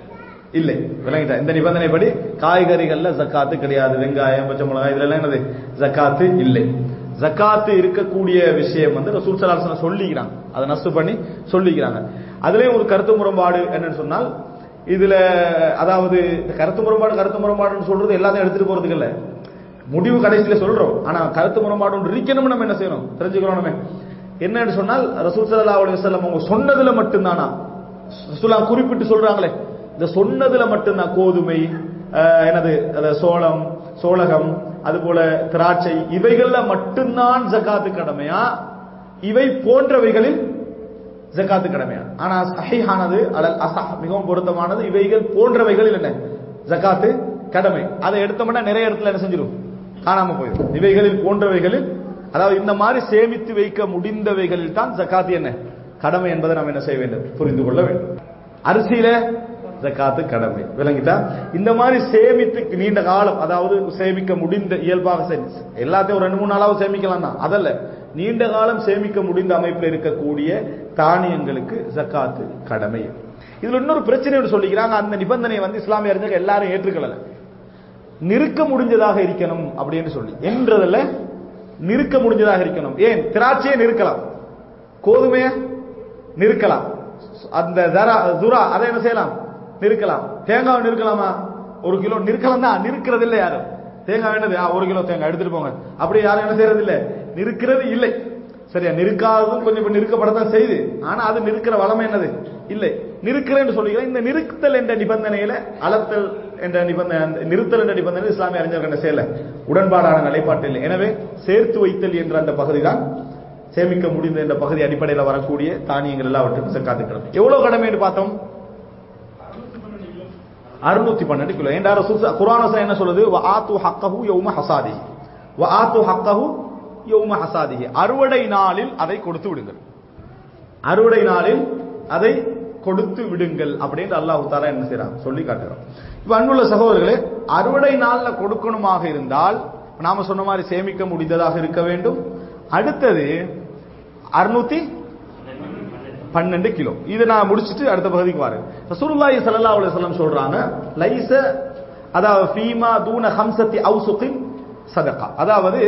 இல்லை விளங்கிட்டா இந்த நிபந்தனைப்படி காய்கறிகள்ல ஜக்காத்து கிடையாது வெங்காயம் பச்சை மிளகாய் இதுல எல்லாம் என்னது ஜக்காத்து இல்லை ஜக்காத்து இருக்கக்கூடிய விஷயம் வந்து ரசூல் சலாசன சொல்லிக்கிறாங்க அதை நஷ்டு பண்ணி சொல்லிக்கிறாங்க அதுலயும் ஒரு கருத்து முரண்பாடு என்னன்னு சொன்னால் இதுல அதாவது கருத்து முரண்பாடு கருத்து முரண்பாடுன்னு சொல்றது எல்லாத்தையும் எடுத்துட்டு போறதுக்கு இல்ல முடிவு கடைசியில சொல்றோம் ஆனா கருத்து முரண்பாடு ஒன்று இருக்கணும் நம்ம என்ன செய்யணும் தெரிஞ்சுக்கிறோம் என்னன்னு சொன்னால் ரசூல் சல்லா அலி வசல்லம் அவங்க சொன்னதுல மட்டும்தானா ரசூலா குறிப்பிட்டு சொல்றாங்களே இந்த சொன்னதுல மட்டும்தான் கோதுமை எனது சோளம் சோளகம் அது போல திராட்சை இவைகள்ல மட்டும்தான் ஜக்காத்து கடமையா இவை போன்றவைகளில் ஜக்காத்து கடமையா ஆனா சஹிஹானது அலல் அசஹ் மிகவும் பொருத்தமானது இவைகள் போன்றவைகளில் என்ன ஜக்காத்து கடமை அதை எடுத்தோம்னா நிறைய இடத்துல என்ன செஞ்சிடும் காணாம போயிடும் இவைகளில் போன்றவைகளில் அதாவது இந்த மாதிரி சேமித்து வைக்க முடிந்தவைகளில் தான் ஜக்காத்து என்ன கடமை என்பதை நாம் என்ன செய்ய வேண்டும் புரிந்து கொள்ள வேண்டும் அரிசியில ஜக்காத்து கடமை விளங்கிட்டா இந்த மாதிரி சேமித்து நீண்ட காலம் அதாவது சேமிக்க முடிந்த இயல்பாக எல்லாத்தையும் ஒரு ரெண்டு மூணு நாளாவது சேமிக்கலாம் தான் அதல்ல நீண்ட காலம் சேமிக்க முடிந்த அமைப்பில் இருக்கக்கூடிய தானியங்களுக்கு ஜக்காத்து கடமை இதுல இன்னொரு பிரச்சனை சொல்லிக்கிறாங்க அந்த நிபந்தனையை வந்து இஸ்லாமிய அறிஞர்கள் எல்லாரும் ஏற்றுக்கொள்ளல நிறுக்க முடிஞ்சதாக இருக்கணும் அப்படின்னு சொல்லி என்றதுல நிறுக்க முடிஞ்சதாக இருக்கணும் ஏன் திராட்சையை நிறுக்கலாம் கோதுமைய நிறுக்கலாம் அந்த தரா துரா அதை என்ன செய்யலாம் நிறுக்கலாம் தேங்காய் நிறுக்கலாமா ஒரு கிலோ நிறுக்கலாம் தான் நிறுக்கிறது இல்லை யாரும் தேங்காய் வேண்டது ஒரு கிலோ தேங்காய் எடுத்துட்டு போங்க அப்படி யாரும் என்ன செய்யறது இல்லை நிறுக்கிறது இல்லை சரியா நிறுக்காததும் கொஞ்சம் இப்ப நிறுக்கப்படத்தான் செய்து ஆனா அது நிறுக்கிற வளமை என்னது இல்லை நிறுக்கிறேன்னு சொல்லிக்கிறேன் இந்த நிறுத்தல் என்ற நிபந்தனையில அளத்தல் என்ற நிபந்தனை நிறுத்தல் என்ற நிபந்தனை இஸ்லாமிய அறிஞர்கள் என்ன செய்யல உடன்பாடான நிலைப்பாட்டு இல்லை எனவே சேர்த்து வைத்தல் என்ற அந்த பகுதி தான் சேமிக்க முடிந்த என்ற பகுதி அடிப்படையில் வரக்கூடிய தானியங்கள் எல்லாவற்றுக்கும் சக்காத்து கிடமை எவ்வளவு கடமை என்று பார்த்தோம் அறுநூத்தி பன்னெண்டு கிலோ ஏண்டா குரான என்ன சொல்லுது ஆத்து ஹக்கஹு யௌம ஹசாதி ஆத்து ஹக்கஹு யௌம ஹசாதி அறுவடை நாளில் அதை கொடுத்து விடுங்கள் அறுவடை நாளில் அதை கொடுத்து விடுங்கள் அப்படின்னு அல்லாஹு தாலா என்ன செய்யறான் சொல்லி காட்டுறோம் இப்ப அன்புள்ள சகோதரர்களே அறுவடை நாள்ல கொடுக்கணுமாக இருந்தால் நாம சொன்ன மாதிரி சேமிக்க முடிந்ததாக இருக்க வேண்டும் அடுத்தது அறுநூத்தி பன்னெண்டு கிலோ இதை நான் முடிச்சுட்டு அடுத்த பகுதிக்கு வரேன் ரசூலுல்லாஹி ஸல்லல்லாஹு அலைஹி வஸல்லம் சொல்றாங்க லைஸ அதாவது ஃபீமா தூன ஹம்சத்தி அவுசுகின் சதகா அதாவது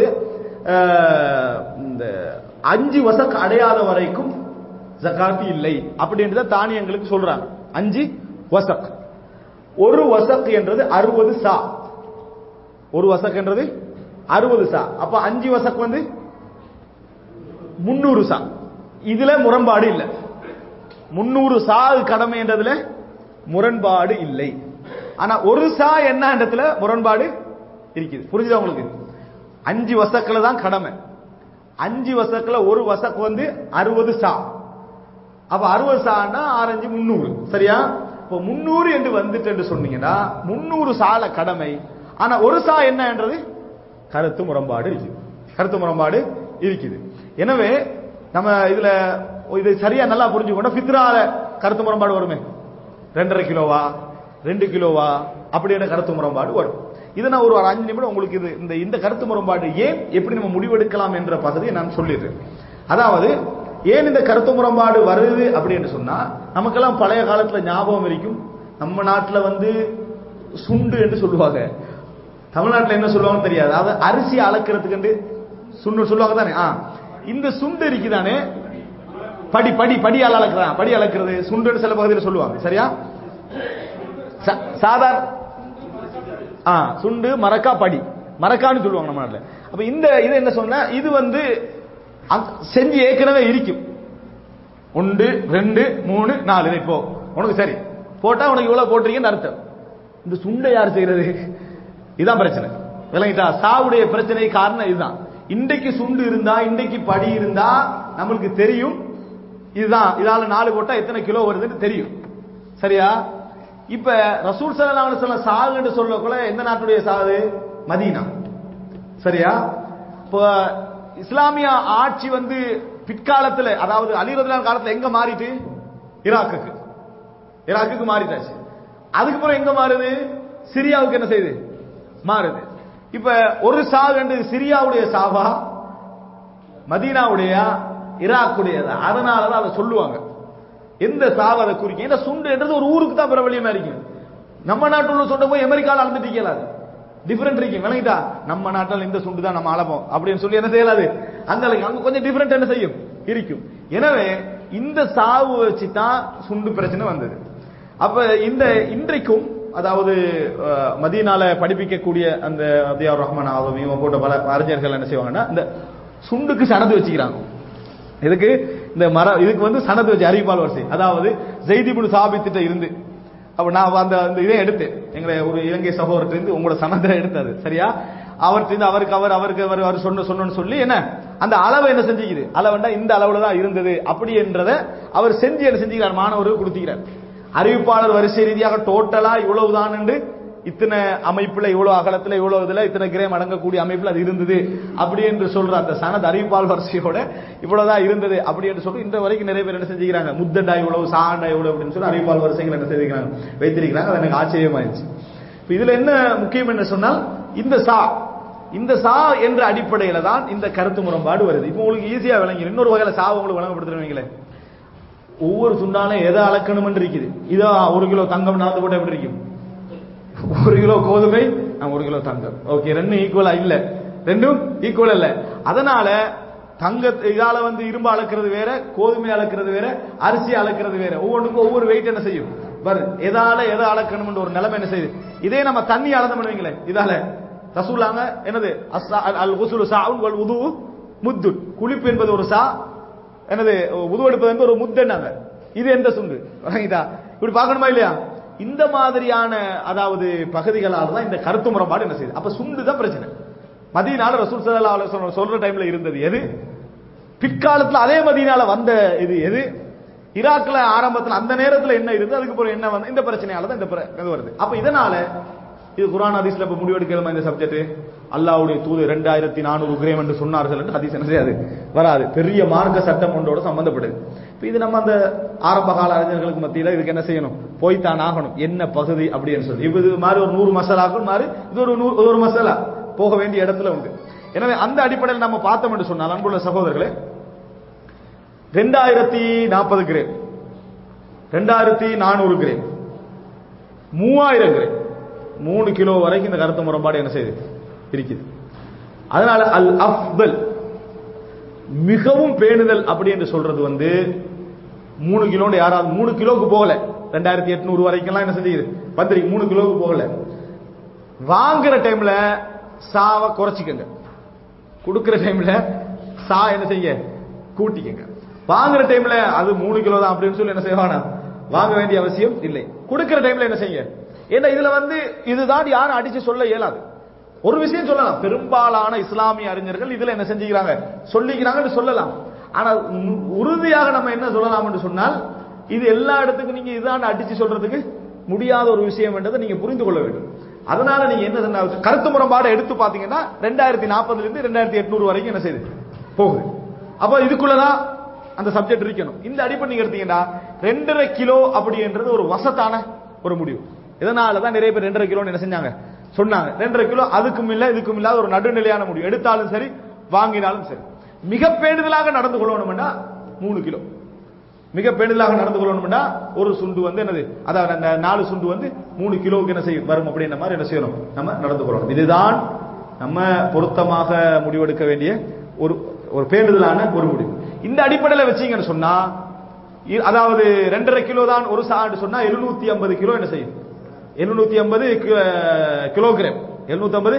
இந்த அஞ்சு வசக் அடையாத வரைக்கும் ஜகாத்து இல்லை அப்படின்றத தானியங்களுக்கு சொல்றாங்க அஞ்சு வசக் ஒரு வசக் என்றது அறுபது சா ஒரு வசக் என்றது அறுபது சா அப்ப அஞ்சு வசக் வந்து முன்னூறு சா இதுல முரண்பாடு இல்லை முன்னூறு சா கடமை என்றதுல முரண்பாடு இல்லை ஆனா ஒரு சா என்னன்றதுல முரண்பாடு இருக்குது புரிஞ்சுதா உங்களுக்கு அஞ்சு வசக்கில் தான் கடமை அஞ்சு வசக்கில் ஒரு வசக்கு வந்து அறுபது சா அப்ப அறுபது சான்னா ஆரஞ்சு முன்னூறு சரியா இப்போ முன்னூறு என்று வந்துட்டு என்று சொன்னீங்கன்னா முன்னூறு சால கடமை ஆனா ஒரு சா என்ன என்றது கருத்து முரண்பாடு இருக்குது கருத்து முரண்பாடு இருக்குது எனவே நம்ம இதுல இது சரியா நல்லா புரிஞ்சுக்கணும் ஃபித்ரால கருத்து முரண்பாடு வருமே ரெண்டரை கிலோவா ரெண்டு கிலோவா அப்படியான கருத்து முரண்பாடு வரும் இதை நான் ஒரு அஞ்சு நிமிடம் உங்களுக்கு இது இந்த இந்த கருத்து முரண்பாடு ஏன் எப்படி நம்ம முடிவெடுக்கலாம் என்ற பகுதியை நான் சொல்லிடுறேன் அதாவது ஏன் இந்த கருத்து முரண்பாடு வருது அப்படின்னு சொன்னா நமக்கெல்லாம் பழைய காலத்துல ஞாபகம் இருக்கும் நம்ம நாட்டுல வந்து சுண்டு என்று சொல்லுவாங்க தமிழ்நாட்டுல என்ன சொல்லுவாங்கன்னு தெரியாது அதாவது அரிசி அளக்கிறதுக்கு சுண்டு சொல்லுவாங்க தானே ஆ இந்த சுண்டு இருக்குதானே படி படி படியால் அளக்கிறான் படி அளக்கிறது சுண்டுன்னு சில பகுதியில் சொல்லுவாங்க சரியா சா- சாதாரண ஆ சுண்டு மரக்கா படி மரக்கான்னு சொல்லுவாங்க நம்ம நாட்டில் அப்ப இந்த இது என்ன சொன்னா இது வந்து அங்க- செஞ்சு ஏற்கனவே இருக்கும் ஒன்று ரெண்டு மூணு நாலு இதை இப்போ உனக்கு சரி போட்டா உனக்கு இவ்வளவு போட்டிருக்கீங்கன்னு அர்த்தம் இந்த சுண்டை யார் செய்யறது இதான் பிரச்சனை விளங்கிட்டா சாவுடைய பிரச்சனை காரணம் இதுதான் இன்றைக்கு சுண்டு இருந்தா இன்றைக்கு படி இருந்தா நம்மளுக்கு தெரியும் இதுதான் இதால நாலு போட்டா எத்தனை கிலோ வருதுன்னு தெரியும் சரியா இப்ப ரசூல் ஸல்லல்லாஹு அலைஹி வஸல்லம் சாகுன்னு சொல்லக்குள்ள எந்த நாட்டுடைய சாகு மதீனா சரியா இப்போ இஸ்லாமிய ஆட்சி வந்து பிற்காலத்துல அதாவது அலி ரலியல்லாஹு காலத்துல எங்க மாறிட்டு ஈராக்குக்கு ஈராக்குக்கு மாறிட்டாச்சு அதுக்கப்புறம் எங்க மாறுது சிரியாவுக்கு என்ன செய்யுது மாறுது இப்ப ஒரு சாவு என்று சிரியாவுடைய சாவா மதீனாவுடைய ஈராக்குடையதா அதனாலதான் அதை சொல்லுவாங்க எந்த சாவு அதை குறிக்கும் ஏன்னா சுண்டு என்றது ஒரு ஊருக்கு தான் பிரபலியமா இருக்கும் நம்ம நாட்டுல உள்ள சுண்டை போய் அமெரிக்கால அளந்துட்டு இருக்கலாது டிஃபரெண்ட் இருக்கும் விளங்கிட்டா நம்ம நாட்டில் இந்த சுண்டு தான் நம்ம அளப்போம் அப்படின்னு சொல்லி என்ன செய்யலாது அங்க இருக்கு. அங்க கொஞ்சம் டிஃபரெண்ட் என்ன செய்யும் இருக்கும் எனவே இந்த சாவு வச்சு தான் சுண்டு பிரச்சனை வந்தது அப்ப இந்த இன்றைக்கும் அதாவது அஹ், மதீனால படிப்பிக்கக்கூடிய அந்த அப்தியார் ரஹ்மான் ஆதம் இவங்க போட்ட பல அறிஞர்கள் என்ன செய்வாங்கன்னா இந்த சுண்டுக்கு சனது வச்சுக்கிறாங்க இதுக்கு இந்த மர இதுக்கு வந்து சனது வச்சு அறிவிப்பால் வரிசை அதாவது ஜெய்திபுல் சாபித்திட்ட இருந்து அப்ப நான் அந்த அந்த இதை எடுத்து எங்களை ஒரு இலங்கை சகோதரர்கிட்ட இருந்து உங்களோட சனதை எடுத்தது சரியா அவர்கிட்ட இருந்து அவருக்கு அவர் அவருக்கு அவர் அவர் சொன்ன சொன்னு சொல்லி என்ன அந்த அளவை என்ன செஞ்சுக்குது அளவுண்டா இந்த அளவுல தான் இருந்தது அப்படி என்றதை அவர் செஞ்சு என்ன செஞ்சுக்கிறார் மாணவருக்கு கொடுத்துக்கிறார் அறிவிப்பாளர் வரிசை ரீதியாக டோட்டலா இவ்வளவுதான் என்று இத்தனை அமைப்புல இவ்வளவு அகலத்துல இவ்வளவு இதுல இத்தனை கிராம் அடங்கக்கூடிய அமைப்புல அது இருந்தது அப்படி என்று சொல்ற அந்த சனத் அறிவிப்பால் வரிசையோட இவ்வளவுதான் இருந்தது அப்படி என்று சொல்லி இந்த வரைக்கும் நிறைய பேர் என்ன செஞ்சுக்கிறாங்க முத்தண்டா இவ்வளவு சாண்டா இவ்வளவு அப்படின்னு சொல்லி அறிவிப்பால் வரிசைகள் என்ன செய்திருக்கிறாங்க வைத்திருக்கிறாங்க அது எனக்கு ஆச்சரியமாயிருச்சு இப்ப இதுல என்ன முக்கியம் என்று சொன்னால் இந்த சா இந்த சா என்ற அடிப்படையில தான் இந்த கருத்து முரண்பாடு வருது இப்போ உங்களுக்கு ஈஸியா விளங்கி இன்னொரு வகையில சா உங்களுக்கு வழங்கப்படுத்துறீங்களே ஒவ்வொரு சுண்டாலும் எதை அளக்கணும் இருக்குது இதோ ஒரு கிலோ தங்கம் நடந்து போட்டா எப்படி இருக்கும் ஒரு கிலோ கோதுமை ஆ, ஒரு கிலோ தங்கம் ஓகே ரெண்டும் ஈக்குவலா இல்ல ரெண்டும் ஈக்குவல் இல்ல அதனால தங்க இதால வந்து இரும்பு அளக்கிறது வேற கோதுமை அளக்கிறது வேற அரிசி அளக்கிறது வேற ஒவ்வொன்றுக்கும் ஒவ்வொரு வெயிட் என்ன செய்யும் வரு எதால எதை அளக்கணும்ன்ற ஒரு நிலைமை என்ன செய்யுது இதே நம்ம தண்ணி அளந்து பண்ணுவீங்களே இதால ரசூலாங்க என்னது அஸ்ஸா- அல் குசுலு சாவுன் வல் உது முத்து குளிப்பு என்பது ஒரு சா என்னது உது எடுப்பது வந்து ஒரு முத்தன்னாங்க இது எந்த சுண்டு வணங்கிட்டா இப்படி பார்க்கணுமா இல்லையா இந்த மாதிரியான அதாவது பகுதிகளால தான் இந்த கருத்து முரண்பாடு என்ன செய்யுது அப்ப சுண்டு தான் பிரச்சனை மதியனால ரசூல் ஸல்லல்லாஹு அலைஹி வஸல்லம் சொல்ற டைம்ல இருந்தது எது பிற்காலத்துல அதே மதியனால வந்த இது எது ஈராக்ல ஆரம்பத்துல அந்த நேரத்துல என்ன இருந்து அதுக்கப்புறம் என்ன வந்து இந்த பிரச்சனையால தான் இந்த பிர- இது வருது அப்ப இதனால இது குர்ஆன் ஹதீஸ்ல இப்ப முடிவெடுக்கலாமா இந்த சப்ஜெக்ட் அல்லாஹ்வுடைய தூது ரெண்டாயிரத்தி நானூறு கிரேம் என்று சொன்னார்கள் என்று ஹதீஸ் என்ன செய்யாது வராது பெரிய மார்க்க சட்டம் ஒன்றோட சம்பந்தப்படுது இப்ப இது நம்ம அந்த ஆரம்ப கால அறிஞர்களுக்கு மத்தியில இதுக்கு என்ன செய்யணும் போய்த்தான் ஆகணும் என்ன பகுதி அப்படின்னு சொல்லி இப்ப இது மாதிரி ஒரு நூறு மசாலாக்கும் மாதிரி இது ஒரு நூறு ஒரு மசாலா போக வேண்டிய இடத்துல உண்டு எனவே அந்த அடிப்படையில் நம்ம பார்த்தோம் என்று சொன்னால் அன்புள்ள சகோதரர்களே ரெண்டாயிரத்தி நாற்பது கிரேம் ரெண்டாயிரத்தி நானூறு கிரேம் மூவாயிரம் கிரேம் மூணு கிலோ வரைக்கும் இந்த கருத்து முரண்பாடு என்ன செய்யுது இருக்குது அதனால அல் அஃபல் மிகவும் பேணுதல் அப்படி என்று சொல்றது வந்து மூணு கிலோன்னு யாராவது மூணு கிலோக்கு போகல ரெண்டாயிரத்தி எட்நூறு வரைக்கும்லாம் என்ன செஞ்சு பத்திரிக்கை மூணு கிலோவுக்கு போகல வாங்குற டைம்ல சாவை குறைச்சிக்கங்க கொடுக்கிற டைம்ல சா என்ன செய்ய கூட்டிக்கங்க வாங்குற டைம்ல அது மூணு கிலோ தான் அப்படின்னு சொல்லி என்ன செய்வானா வாங்க வேண்டிய அவசியம் இல்லை கொடுக்கிற டைம்ல என்ன செய்ய ஏன்னா இதுல வந்து இதுதான் யாரும் அடிச்சு சொல்ல இயலாது ஒரு விஷயம் சொல்லலாம் பெரும்பாலான இஸ்லாமிய அறிஞர்கள் இதுல என்ன செஞ்சுக்கிறாங்க சொல்லிக்கிறாங்கன்னு சொல்லலாம் ஆனா உ- உறுதியாக நம்ம என்ன சொல்லலாம் என்று சொன்னால் இது எல்லா இடத்துக்கும் நீங்க இதான் அடிச்சு சொல்றதுக்கு முடியாத ஒரு விஷயம் என்றதை நீங்க புரிந்து கொள்ள வேண்டும் அதனால நீங்க என்ன சொன்னா, கருத்து முரண்பாடை எடுத்து பாத்தீங்கன்னா ரெண்டாயிரத்தி நாற்பதுல இருந்து ரெண்டாயிரத்தி எட்நூறு வரைக்கும் என்ன செய்யுது போகுது அப்ப இதுக்குள்ளதான் அந்த சப்ஜெக்ட் இருக்கணும் இந்த அடிப்படை நீங்க எடுத்தீங்கன்னா ரெண்டரை கிலோ அப்படின்றது ஒரு வசத்தான ஒரு முடிவு இதனால தான் நிறைய பேர் ரெண்டரை கிலோ என்ன செஞ்சாங்க சொன்னாங்க ரெண்டரை கிலோ அதுக்கும் இல்ல இதுக்கும் இல்லாத ஒரு நடுநிலையான முடிவு எடுத்தாலும் சரி வாங்கினாலும் சரி மிக பேணுதலாக நடந்து கொள்ளணும்னா மூணு கிலோ மிக பேணுதலாக நடந்து கொள்ளணும்னா ஒரு சுண்டு வந்து என்னது அதாவது அந்த நாலு சுண்டு வந்து மூணு கிலோவுக்கு என்ன செய்யும் வரும் அப்படின்ற மாதிரி என்ன செய்யணும் நம்ம நடந்து கொள்ளணும் இதுதான் நம்ம பொருத்தமாக முடிவெடுக்க வேண்டிய ஒரு ஒரு பேணுதலான ஒரு முடிவு இந்த அடிப்படையில் வச்சீங்கன்னு சொன்னா இ- அதாவது ரெண்டரை கிலோ தான் ஒரு சான்னு சொன்னா எழுநூத்தி ஐம்பது கிலோ என்ன செய்யும் எழுநூத்தி ஐம்பது கிலோகிராம் எழுநூத்தி ஐம்பது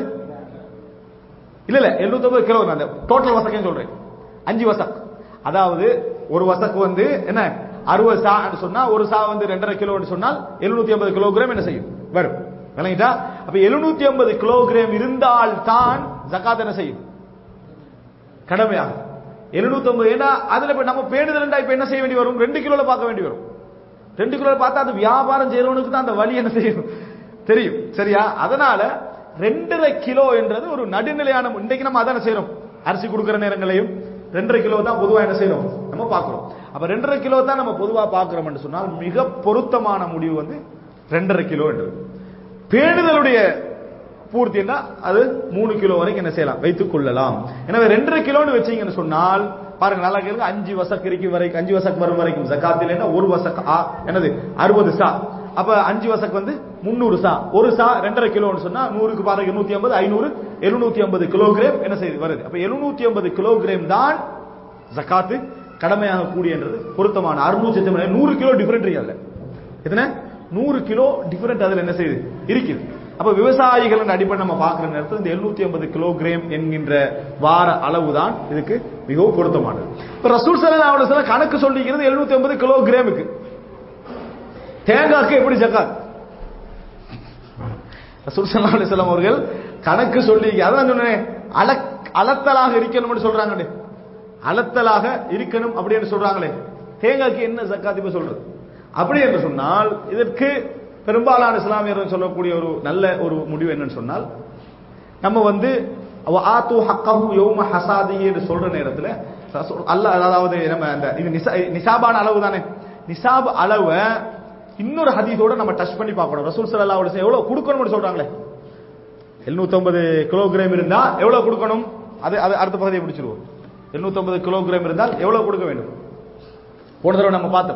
இல்ல இல்ல எழுநூத்தி ஐம்பது கிலோ அந்த டோட்டல் வசக்கம் சொல்றேன் அஞ்சு வசக் அதாவது ஒரு வசக்கு வந்து என்ன அறுபது சா சொன்னா ஒரு சா வந்து ரெண்டரை கிலோ சொன்னால் எழுநூத்தி ஐம்பது கிலோகிராம் என்ன செய்யும் வரும் விளங்கிட்டா அப்ப எழுநூத்தி ஐம்பது கிலோகிராம் இருந்தால் தான் ஜகாத் என்ன செய்யும் கடமையாகும் எழுநூத்தி ஐம்பது ஏன்னா அதுல இப்ப நம்ம பேணுதல் இப்ப என்ன செய்ய வேண்டி வரும் ரெண்டு கிலோல பார்க்க வேண்டி வரும் ரெண்டு கிலோ பார்த்தா அது வியாபாரம் செய்யறவனுக்கு தான் அந்த வழி என்ன செய்யும் தெரியும் சரியா அதனால ரெண்டரை கிலோ என்றது ஒரு நடுநிலையான இன்றைக்கு நம்ம அதான செய்யறோம் அரிசி கொடுக்கிற நேரங்களையும் ரெண்டரை கிலோ தான் பொதுவா என்ன செய்யறோம் நம்ம பார்க்கிறோம் அப்ப ரெண்டரை கிலோ தான் நம்ம பொதுவா பார்க்கிறோம் என்று சொன்னால் மிக பொருத்தமான முடிவு வந்து ரெண்டரை கிலோ என்று பேணுதலுடைய பூர்த்தின்னா அது மூணு கிலோ வரைக்கும் என்ன செய்யலாம் வைத்துக் கொள்ளலாம் எனவே ரெண்டரை கிலோன்னு வச்சீங்கன்னு சொன்னால் பாருங்க நல்லா கேளுங்க அஞ்சு வசக் இருக்கும் வரைக்கும் அஞ்சு வசக் வரும் வரைக்கும் ஜக்காத்தில் என்ன ஒரு வசக் ஆ, என்னது அறுபது சா அப்ப அஞ்சு வசக் வந்து முந்நூறு சா ஒரு சா ரெண்டரை கிலோன்னு சொன்னா நூறுக்கு பாருங்க இருநூத்தி ஐம்பது ஐநூறு எழுநூத்தி ஐம்பது கிலோகிராம் என்ன செய்யுது வருது அப்ப எழுநூத்தி ஐம்பது கிலோகிராம் தான் ஜக்காத்து கடமையாக கூடியன்றது பொருத்தமான அறுநூத்தி நூறு கிலோ டிஃபரெண்ட் இல்ல எத்தனை நூறு கிலோ டிஃபரெண்ட் அதுல என்ன செய்யுது இருக்குது அப்ப விவசாயிகளின் அடிப்படை நம்ம பார்க்கிற நேரத்தில் இந்த 750 ஐம்பது கிலோகிராம் என்கின்ற வார அளவு தான் இதுக்கு மிகவும் பொருத்தமானது இப்ப ரசூல் சல்லல்லாஹு அலைஹி வஸல்லம் கணக்கு சொல்லிக்கிறது 750 ஐம்பது கிலோகிராமுக்கு தேங்காய்க்கு எப்படி ஜக்காத் ரசூல் ஸல்லல்லாஹு அலைஹி வஸல்லம் அவர்கள் கணக்கு சொல்லி அதான் சொன்னேன் அளக் அளத்தலாக இருக்கணும்னு சொல்றாங்களே அளத்தலாக இருக்கணும் அப்படின்னு சொல்றாங்களே தேங்காய்க்கு என்ன ஜக்காத் இப்ப சொல்றது அப்படி என்று சொன்னால் இதற்கு பெரும்பாலான இஸ்லாமியர்கள் சொல்லக்கூடிய ஒரு நல்ல ஒரு முடிவு என்னன்னு சொன்னால் நம்ம வந்து ஆத்து ஹக்கஹு யௌம ஹசாதி என்று சொல்ற நேரத்துல ரசூல் அல்லாஹ் அதாவது நம்ம அந்த இது நிசா- நிசாபான அளவு தானே நிசாப் அளவை இன்னொரு ஹதீஸோட நம்ம டச் பண்ணி பார்க்கணும் ரசூல் ஸல்லல்லாஹு அலைஹி வஸல்லம் எவ்வளவு கொடுக்கணும்னு சொல்றாங்களே 750 கிலோகிராம் இருந்தா எவ்வளவு கொடுக்கணும் அது அது அடுத்த பகுதியை பிடிச்சிருவோம் 750 கிலோகிராம் இருந்தால் எவ்வளவு கொடுக்க வேண்டும் போன தடவை நம்ம பார்த்தோம்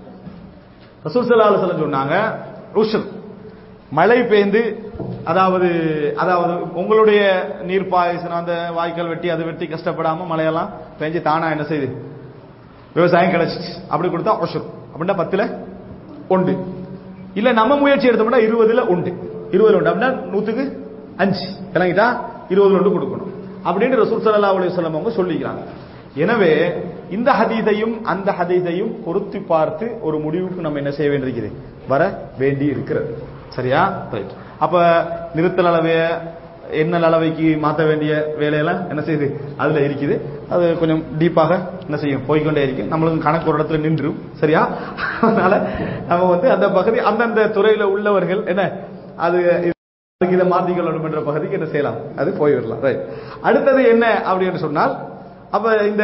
ரசூல் ஸல்லல்லாஹு அலைஹி வஸல்லம் சொன்னாங்க உஷ்ர் மழை பெய்ந்து அதாவது அதாவது உங்களுடைய நீர் பாயசனம் அந்த வாய்க்கால் வெட்டி அதை வெட்டி கஷ்டப்படாம மழையெல்லாம் பெஞ்சு தானா என்ன செய்யுது விவசாயம் கிடைச்சிச்சு அப்படி கொடுத்தா உஷ்ர் அப்படின்னா பத்துல ஒன்று இல்ல நம்ம முயற்சி எடுத்தோம்னா இருபதுல உண்டு இருபதுல உண்டு அப்படின்னா நூத்துக்கு அஞ்சு விளங்கிட்டா இருபதுல ஒன்று கொடுக்கணும் அப்படின்னு ரசூல் ஸல்லல்லாஹு அலைஹி வஸல்லம் அவங்க சொல்லிக்கிறாங்க எனவே இந்த ஹதீதையும் அந்த ஹதீதையும் பொருத்தி பார்த்து ஒரு முடிவுக்கு நம்ம என்ன செய்ய வேண்டியிருக்குது வர வேண்டி இருக்கிறது சரியா ரைட் அப்ப நிறுத்தல் அளவை எண்ணல் அளவைக்கு மாற்ற வேண்டிய வேலையெல்லாம் என்ன செய்யுது அதுல இருக்குது அது கொஞ்சம் டீப்பாக என்ன செய்யும் போய்க்கொண்டே இருக்கு நம்மளுக்கு கணக்கு ஒரு இடத்துல நின்றும் சரியா அதனால நம்ம வந்து அந்த பகுதி அந்தந்த துறையில உள்ளவர்கள் என்ன அது அதுக்கு இதை மாத்திக்கொள்ளணும் என்ற பகுதிக்கு என்ன செய்யலாம் அது போய்விடலாம் ரைட் அடுத்தது என்ன அப்படின்னு சொன்னால் அப்ப இந்த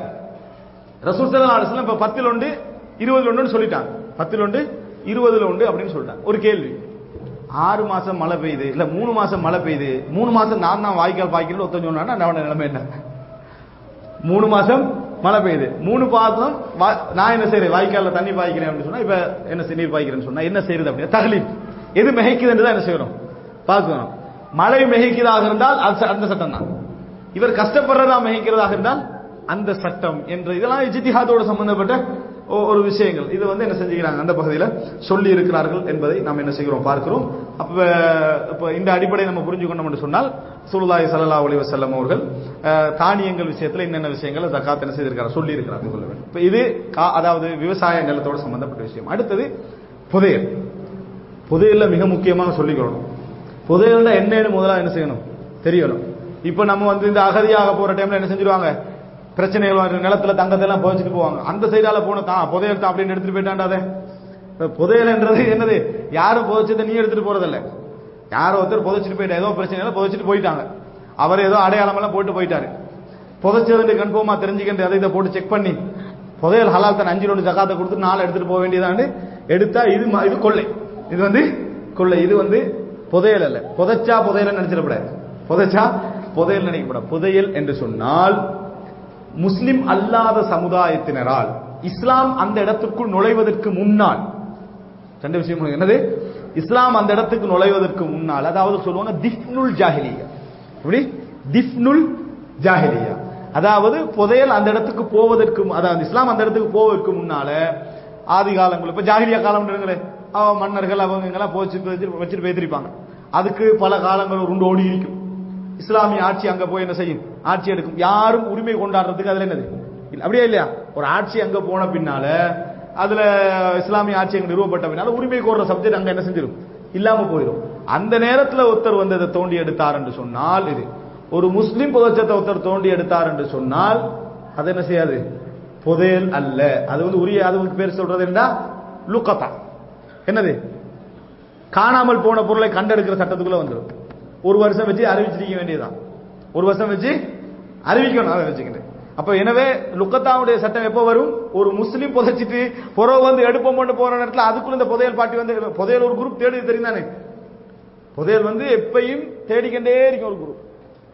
ரசூல் ஸல்லல்லாஹு அலைஹி வஸல்லம் இப்ப பத்தில் ஒன்று இருபதுல ஒன்றுன்னு சொல்லிட்டாங்க பத்தில் ஒன்று இருபதுல ஒன்று அப்படின்னு சொல்லிட்டாங்க ஒரு கேள்வி ஆறு மாசம் மழை பெய்யுது இல்ல மூணு மாசம் மழை பெய்யுது மூணு மாசம் நான் தான் வாய்க்கால் பாய்க்கிறேன் ஒருத்தன் சொன்னா அவனோட நிலைமை என்ன மூணு மாசம் மழை பெய்யுது மூணு மாசம் வா- நான் என்ன செய்யறேன் வாய்க்கால்ல தண்ணி பாய்க்கிறேன் அப்படின்னு சொன்னா இப்ப என்ன செய்- நீர் பாய்க்கிறேன்னு சொன்னா என்ன செய்யறது அப்படின்னா தகலீப் எது மிகைக்குதுன்னு தான் என்ன செய்யணும் பார்க்கணும் மழை மிகைக்கிறதாக இருந்தால் அது ச- அந்த சட்டம் தான் இவர் கஷ்டப்படுறதா மிகைக்கிறதாக இருந்தால் அந்த சட்டம் என்ற இதெல்லாம் இஜித்திஹாதோடு சம்பந்தப்பட்ட ஒ- ஒரு விஷயங்கள் இது வந்து என்ன செஞ்சுக்கிறாங்க அந்த பகுதியில் சொல்லி இருக்கிறார்கள் என்பதை நாம் என்ன செய்கிறோம் பார்க்கிறோம் அப்ப இப்ப இந்த அடிப்படையை நம்ம புரிஞ்சுக்கணும் என்று சொன்னால் சுல்லாய் ஸல்லல்லாஹு அலைஹி வஸல்லம் அவர்கள் அஹ், தானியங்கள் விஷயத்துல என்னென்ன விஷயங்களை ஜக்காத் என்ன செய்திருக்கிறார் சொல்லி இருக்கிறார் சொல்ல வேண்டும் இப்ப இது கா- அதாவது விவசாய நிலத்தோடு சம்பந்தப்பட்ட விஷயம் அடுத்தது புதையல் புதையல்ல மிக முக்கியமாக சொல்லிக்கணும் புதையல்ல என்னன்னு முதல்ல என்ன செய்யணும் தெரியணும் இப்ப நம்ம வந்து இந்த அகதியாக போற டைம்ல என்ன செஞ்சிருவாங்க பிரச்சனைகள் வரும். நிலத்துல தங்கத்தை எல்லாம் புதைச்சிட்டு போவாங்க அந்த சைடால போன தான் புதையல் தான் அப்படின்னு எடுத்துட்டு போயிட்டாண்டாதே இப்ப புதையல்ன்றது என்னது யாரும் புதைச்சதை நீ எடுத்துட்டு போறதில்ல யாரோ ஒருத்தர் புதைச்சிட்டு போயிட்டா ஏதோ பிரச்சனையில புதைச்சிட்டு போயிட்டாங்க அவர் ஏதோ அடையாளம் எல்லாம் போட்டு போயிட்டாரு புதைச்சதுன்னு கன்ஃபார்மா தெரிஞ்சுக்கிட்டு அதை இதை போட்டு செக் பண்ணி புதையல் ஹலால் தான் அஞ்சு ரெண்டு ஜக்காத்தை கொடுத்து நாலு எடுத்துட்டு போக வேண்டியதாண்டு எடுத்தா இது ம- இது கொள்ளை இது வந்து கொள்ளை இது வந்து புதையல் அல்ல புதைச்சா புதையல் நினைச்சிடக்கூடாது புதைச்சா புதையல் நினைக்கப்படாது புதையல் என்று சொன்னால் முஸ்லிம் அல்லாத சமுதாயத்தினரால் இஸ்லாம் அந்த இடத்துக்குள் நுழைவதற்கு முன்னால் ரெண்டு விஷயம் உங்களுக்கு என்னது இஸ்லாம் அந்த இடத்துக்கு நுழைவதற்கு முன்னால் அதாவது சொல்லுவாங்க திஃப்னுல் ஜாஹிலியா எப்படி திஃப்னுல் ஜாஹிலியா அதாவது புதையல் அந்த இடத்துக்கு போவதற்கு மு- அதாவது இஸ்லாம் அந்த இடத்துக்கு போவதற்கு முன்னால ஆதி காலங்கள் இப்ப ஜாஹிலியா காலம் அவ மன்னர்கள் அவங்க எல்லாம் போச்சு வச்சு- வச்சுட்டு பேத்திருப்பாங்க அதுக்கு பல காலங்கள் உருண்டு ஓடி இருக்கும் இஸ்லாமிய ஆட்சி அங்க போய் என்ன செய்யும் ஆட்சி எடுக்கும் யாரும் உரிமை கொண்டாடுறதுக்கு அதுல என்னது இல்ல, அப்படியே இல்லையா ஒரு ஆட்சி அங்க போன பின்னால அதுல இஸ்லாமிய ஆட்சி அங்க நிறுவப்பட்ட பின்னால உரிமை கோர்ற சப்ஜெக்ட் அங்க என்ன செஞ்சிடும் இல்லாம போயிடும் அந்த நேரத்துல ஒருத்தர் வந்து அதை தோண்டி எடுத்தார் என்று சொன்னால் இது ஒரு முஸ்லிம் புதச்சத்தை ஒருத்தர் தோண்டி எடுத்தார் என்று சொன்னால் அது என்ன செய்யாது புதையல் அல்ல அது வந்து உரிய அதுக்கு பேர் சொல்றது என்ன லுக்கத்தா என்னது காணாமல் போன பொருளை கண்டெடுக்கிற சட்டத்துக்குள்ள வந்துடும் ஒரு வருஷம் வச்சு அறிவிச்சிருக்க வேண்டியதுதான் ஒரு வருஷம் வச்சு அறிவிக்கணும் அதை வச்சுக்கிட்டு அப்ப எனவே லுக்கத்தாவுடைய சட்டம் எப்போ வரும் ஒரு முஸ்லீம் புதைச்சிட்டு புறவு வந்து எடுப்போம் கொண்டு போற நேரத்தில் அதுக்குள்ள இந்த புதையல் பாட்டி வந்து புதையல் ஒரு குரூப் தேடி தெரியும் தானே புதையல் வந்து எப்பயும் தேடிக்கிட்டே இருக்கும் ஒரு குரூப்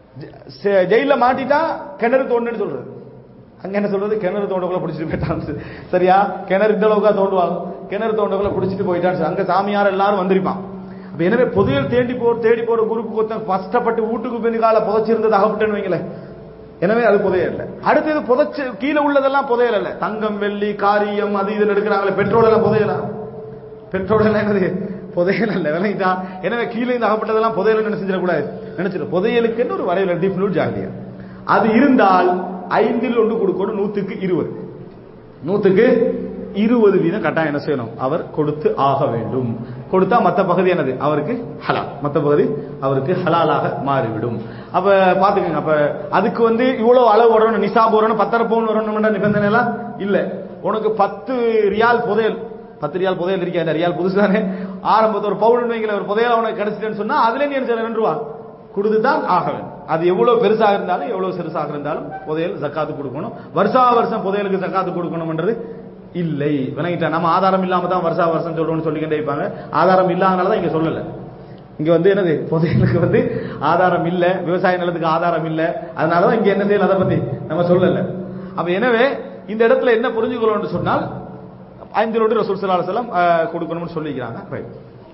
ஜெ- ஜெயில்ல மாட்டிட்டா கிணறு தோண்டுன்னு சொல்றது அங்க என்ன சொல்றது கிணறு தோண்டக்குள்ள பிடிச்சிட்டு போயிட்டான் சரியா கிணறு இந்த அளவுக்கா தோண்டுவாங்க கிணறு தோண்டக்குள்ள பிடிச்சிட்டு போயிட்டான்னு அங்க சாமியார் எல்லாரும் வந்திருப்பான் அப்ப எனவே புதையல் தேடி போ தேடி போற குரூப்புக்கு ஒருத்தன் கஷ்டப்பட்டு வீட்டுக்கு பின்கால புதைச்சிருந்தது அகப்பட்டுன்னு வைங்களேன் எனவே அது புதையல் இல்ல அடுத்தது புதைச்சு கீழே உள்ளதெல்லாம் புதையல் அல்ல தங்கம் வெள்ளி காரியம் அது இதுன்னு எடுக்கிறாங்களே பெட்ரோல் எல்லாம் புதையலாம் பெட்ரோல் எல்லாம் என்னது புதையல் அல்ல விளங்கிட்டா எனவே கீழே இந்த அகப்பட்டதெல்லாம் புதையல் என்ன செஞ்சிடக்கூடாது நினைச்சிடும் புதையலுக்கு ஒரு வரைவில் டிஃப்னூல் ஜாலியா அது இருந்தால் ஐந்தில் ஒன்று கொடுக்கணும் நூத்துக்கு இருபது நூத்துக்கு இருபது வீதம் கட்டாயம் என்ன செய்யணும் அவர் கொடுத்து ஆக வேண்டும் கொடுத்தா மத்த பகுதி என்னது அவருக்கு ஹலால் மத்த பகுதி அவருக்கு ஹலாலாக மாறிவிடும் அப்ப பாத்துக்கோங்க அப்ப அதுக்கு வந்து இவ்வளவு அளவு வரணும் நிசாப் வரணும் பத்தரை பவுன் வரணும்ன்ற நிபந்தனை எல்லாம் இல்ல உனக்கு பத்து ரியால் புதையல் பத்து ரியால் புதையல் இருக்கே அந்த ரியால் புதுசு தானே ஆரம்பத்தில் ஒரு பவுன் வைக்கல ஒரு புதையல் உனக்கு கிடைச்சிட்டேன்னு சொன்னா அதுல நீ என்ன செய்ய ரெண்டு ரூபா கொடுத்துதான் ஆக வேண்டும் அது எவ்வளவு பெருசாக இருந்தாலும் எவ்வளவு சிறுசாக இருந்தாலும் புதையல் ஜக்காத்து கொடுக்கணும் வருஷா வருஷம் புதையலுக்கு ஜக்காத்து கொடுக்கணும்ன்றது இல்லை விளங்கிட்டா நம்ம ஆதாரம் இல்லாம தான் வருஷா வருஷம் சொல்றோம்னு சொல்லிக்கிட்டே இருப்பாங்க ஆதாரம் இல்லாதனால தான் இங்க சொல்லல இங்க வந்து என்னது புதையலுக்கு வந்து ஆதாரம் இல்ல விவசாய நிலத்துக்கு ஆதாரம் இல்ல அதனாலதான் இங்க என்ன செய்யல அதை பத்தி நம்ம சொல்லல அப்ப எனவே இந்த இடத்துல என்ன புரிஞ்சுக்கணும்னு சொன்னால் ஐந்து ரோடு ரசூல் சல்லா செல்லம் கொடுக்கணும்னு சொல்லிக்கிறாங்க Right.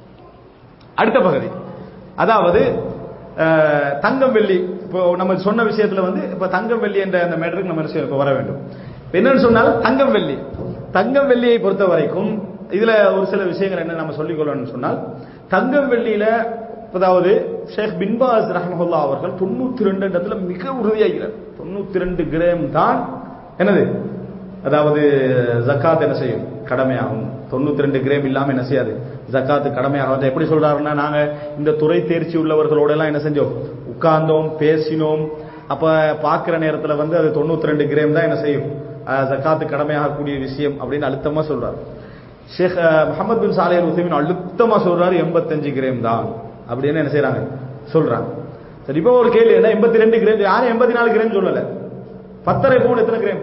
அடுத்த பகுதி அதாவது அஹ், தங்கம் வெள்ளி இப்போ நம்ம சொன்ன விஷயத்துல வந்து இப்ப தங்கம் வெள்ளி என்ற அந்த மேட்டருக்கு நம்ம என்ன செய்யணும்? இப்ப வர வேண்டும் இப்ப என்னன்னு சொன்னால் தங்கம் வெள்ளி தங்கம் வெள்ளியை பொறுத்த வரைக்கும் இதுல ஒரு சில விஷயங்கள் என்ன நம்ம சொல்லிக் கொள்ளணும்னு சொன்னால் தங்கம் வெள்ளியில அதாவது ஷேக் பின்பாஸ் ரஹமஹுல்லா அவர்கள் தொண்ணூத்தி ரெண்டு இடத்துல மிக உறுதியாகிறார் தொண்ணூத்தி ரெண்டு கிராம் தான் என்னது அதாவது ஜக்காத் என்ன செய்யும் கடமையாகும் தொண்ணூத்தி ரெண்டு கிராம் இல்லாம என்ன செய்யாது ஜக்காத்து கடமையாகும் அதை எப்படி சொல்றாருன்னா நாங்க இந்த துறை தேர்ச்சி உள்ளவர்களோட எல்லாம் என்ன செஞ்சோம் உட்கார்ந்தோம் பேசினோம் அப்ப பாக்குற நேரத்துல வந்து அது தொண்ணூத்தி ரெண்டு கிராம் தான் என்ன செய்யும் அஹ், ஜக்காத்து கடமையாகக்கூடிய விஷயம் அப்படின்னு அழுத்தமா சொல்றாரு ஷேக் அஹ், முகமது பின் சாலையர் உசைமின் அழுத்தமா சொல்றாரு எண்பத்தஞ்சு கிராம் தான் அப்படின்னு என்ன செய்றாங்க சொல்றாங்க சரி இப்போ ஒரு கேள்வி என்ன எண்பத்தி ரெண்டு கிராம் யாரும் எண்பத்தி நாலு கிராம் சொல்லல பத்தரை பவுன் எத்தனை கிராம்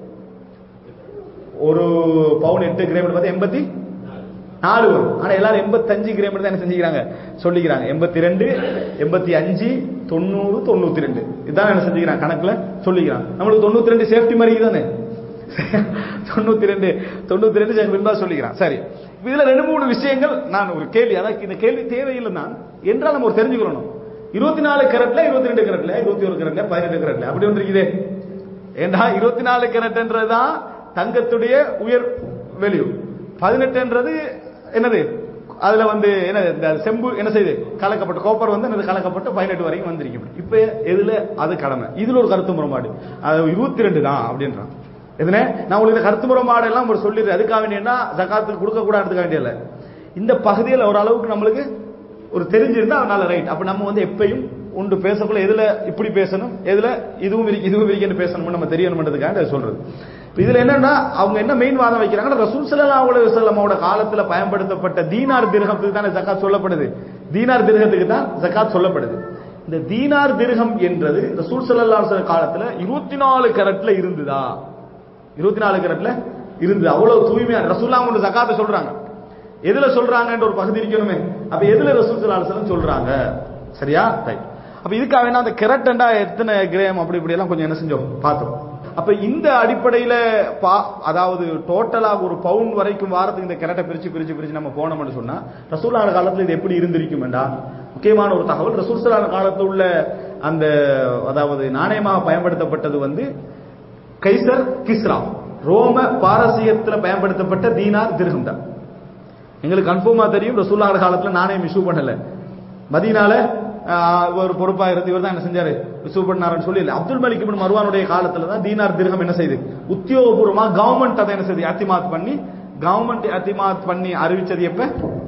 ஒரு பவுன் எட்டு கிராம் பார்த்து எண்பத்தி நாலு வரும் ஆனா எல்லாரும் எண்பத்தஞ்சு கிராம் தான் என்ன செஞ்சுக்கிறாங்க சொல்லிக்கிறாங்க எண்பத்தி ரெண்டு எண்பத்தி அஞ்சு தொண்ணூறு தொண்ணூத்தி ரெண்டு இதான் என்ன செஞ்சுக்கிறாங்க கணக்குல சொல்லிக்கிறாங்க நம்மளுக்கு தொண்ணூத்தி ரெண்டு சேஃப்டி மாதிரி தானே தொண்ணூத்தி ரெண்டு தொண்ணூத்தி ரெண்டு சேஃப்டி தான் சொல்லிக்கிறான் சரி இப்ப இதுல ரெண்டு மூணு விஷயங்கள் நான் ஒரு கேள்வி அதாவது இந்த கேள்வி தேவையில்லை தான் என்றால் நம்ம ஒரு தெரிஞ்சுக்கணும் இருபத்தி நாலு கரட்ல இருபத்தி ரெண்டு கரட்ல இருபத்தி ஒரு கரட்ல பதினெட்டு கரட்ல அப்படி ஒன்று இருக்குதே ஏண்டா இருபத்தி நாலு கரட்ன்றதுதான் தங்கத்துடைய உயர் வெளியூ பதினெட்டுன்றது என்னது அதுல வந்து என்ன இந்த செம்பு என்ன செய்யுது கலக்கப்பட்ட கோப்பர் வந்து என்னது கலக்கப்பட்டு பதினெட்டு வரைக்கும் வந்திருக்கு இப்ப எதுல அது கடமை இதுல ஒரு கருத்து முரண்பாடு அது இருபத்தி ரெண்டு தான் அப்படின்றான் எதுனே நான் உங்களுக்கு இந்த கருத்து முரண்பாடு எல்லாம் ஒரு சொல்லிடுறேன் அதுக்காக வேண்டியன்னா ஜகாத்துக்கு கொடுக்க கூடாதுக்காக வேண்டிய இல்ல இந்த பகுதியில் ஒரு அளவுக்கு நம்மளுக்கு ஒரு தெரிஞ்சிருந்தா அதனால ரைட் அப்ப நம்ம வந்து எப்பயும் ஒன்று பேசக்குள்ள எதுல இப்படி பேசணும் எதுல இதுவும் இருக்கு இதுவும் இருக்குன்னு பேசணும்னு நம்ம தெரியணும்ன்றதுக்காக அதை சொல்றது இப்ப இதுல என்னன்னா அவங்க என்ன மெயின் வாதம் வைக்கிறாங்கன்னா ரசூல் ஸல்லல்லாஹு அலைஹி வஸல்லமோட காலத்துல பயன்படுத்தப்பட்ட தீனார் திர்ஹத்துக்கு தானே ஜகாத் சொல்லப்படுது தீனார் திர்ஹத்துக்கு தான் ஜகாத் சொல்லப்படுது இந்த தீனார் திர்ஹம் என்றது ரசூல் ஸல்லல்லாஹு அலைஹி வஸல்லம் காலத்துல இருபத்தி நாலு கரட்ல இருந்ததா இருபத்தி நாலு கேரட்ல இருந்தது அவ்வளவு தூய்மையா ரசூல்லா கொண்டு ஜக்காத்தை சொல்றாங்க எதுல சொல்றாங்கன்ற ஒரு பகுதி இருக்கணுமே அப்ப எதுல ரசூல் ஸல்லல்லாஹு அலைஹி வஸல்லம் சொல்றாங்க சரியா ரைட் அப்ப இதுக்காக வேணா அந்த கெரட்டண்டா எத்தனை கிராம் அப்படி இப்படி எல்லாம் கொஞ்சம் என்ன செஞ்சோம் பார்த்தோம் அப்ப இந்த அடிப்படையில பா அதாவது டோட்டலா ஒரு பவுன் வரைக்கும் வாரத்துக்கு இந்த கெரட்டை பிரிச்சு பிரிச்சு பிரிச்சு நம்ம போனோம்னு சொன்னா ரசூலான காலத்துல இது எப்படி இருந்திருக்கும் முக்கியமான ஒரு தகவல் ரசூல் ஸல்லல்லாஹு காலத்துல உள்ள அந்த அதாவது நாணயமாக பயன்படுத்தப்பட்டது வந்து கைசர் கிஸ்ரா ரோம பாரசீகத்துல பயன்படுத்தப்பட்ட தீனார் திர்ஹம் தான் எங்களுக்கு கன்ஃபார்மா தெரியும் ரசூல்லாவோட காலத்துல நாணயம் இஷ்யூ பண்ணல மதீனால ஆஹ், ஒரு பொறுப்பா இருந்து இவர் தான் என்ன செஞ்சாரு இஷ்யூ பண்ணாருன்னு சொல்லி இல்ல அப்துல் மலிக் இப்னு மர்வானுடைய காலத்துல தான் தீனார் திர்ஹம் என்ன செய்யுது உத்தியோகபூர்வமா கவர்மெண்ட் அதை என்ன செய்யுது அத்திமாத் பண்ணி கவர்மெண்ட் அத்திமாத் பண்ணி அறிவிச்சது எப்ப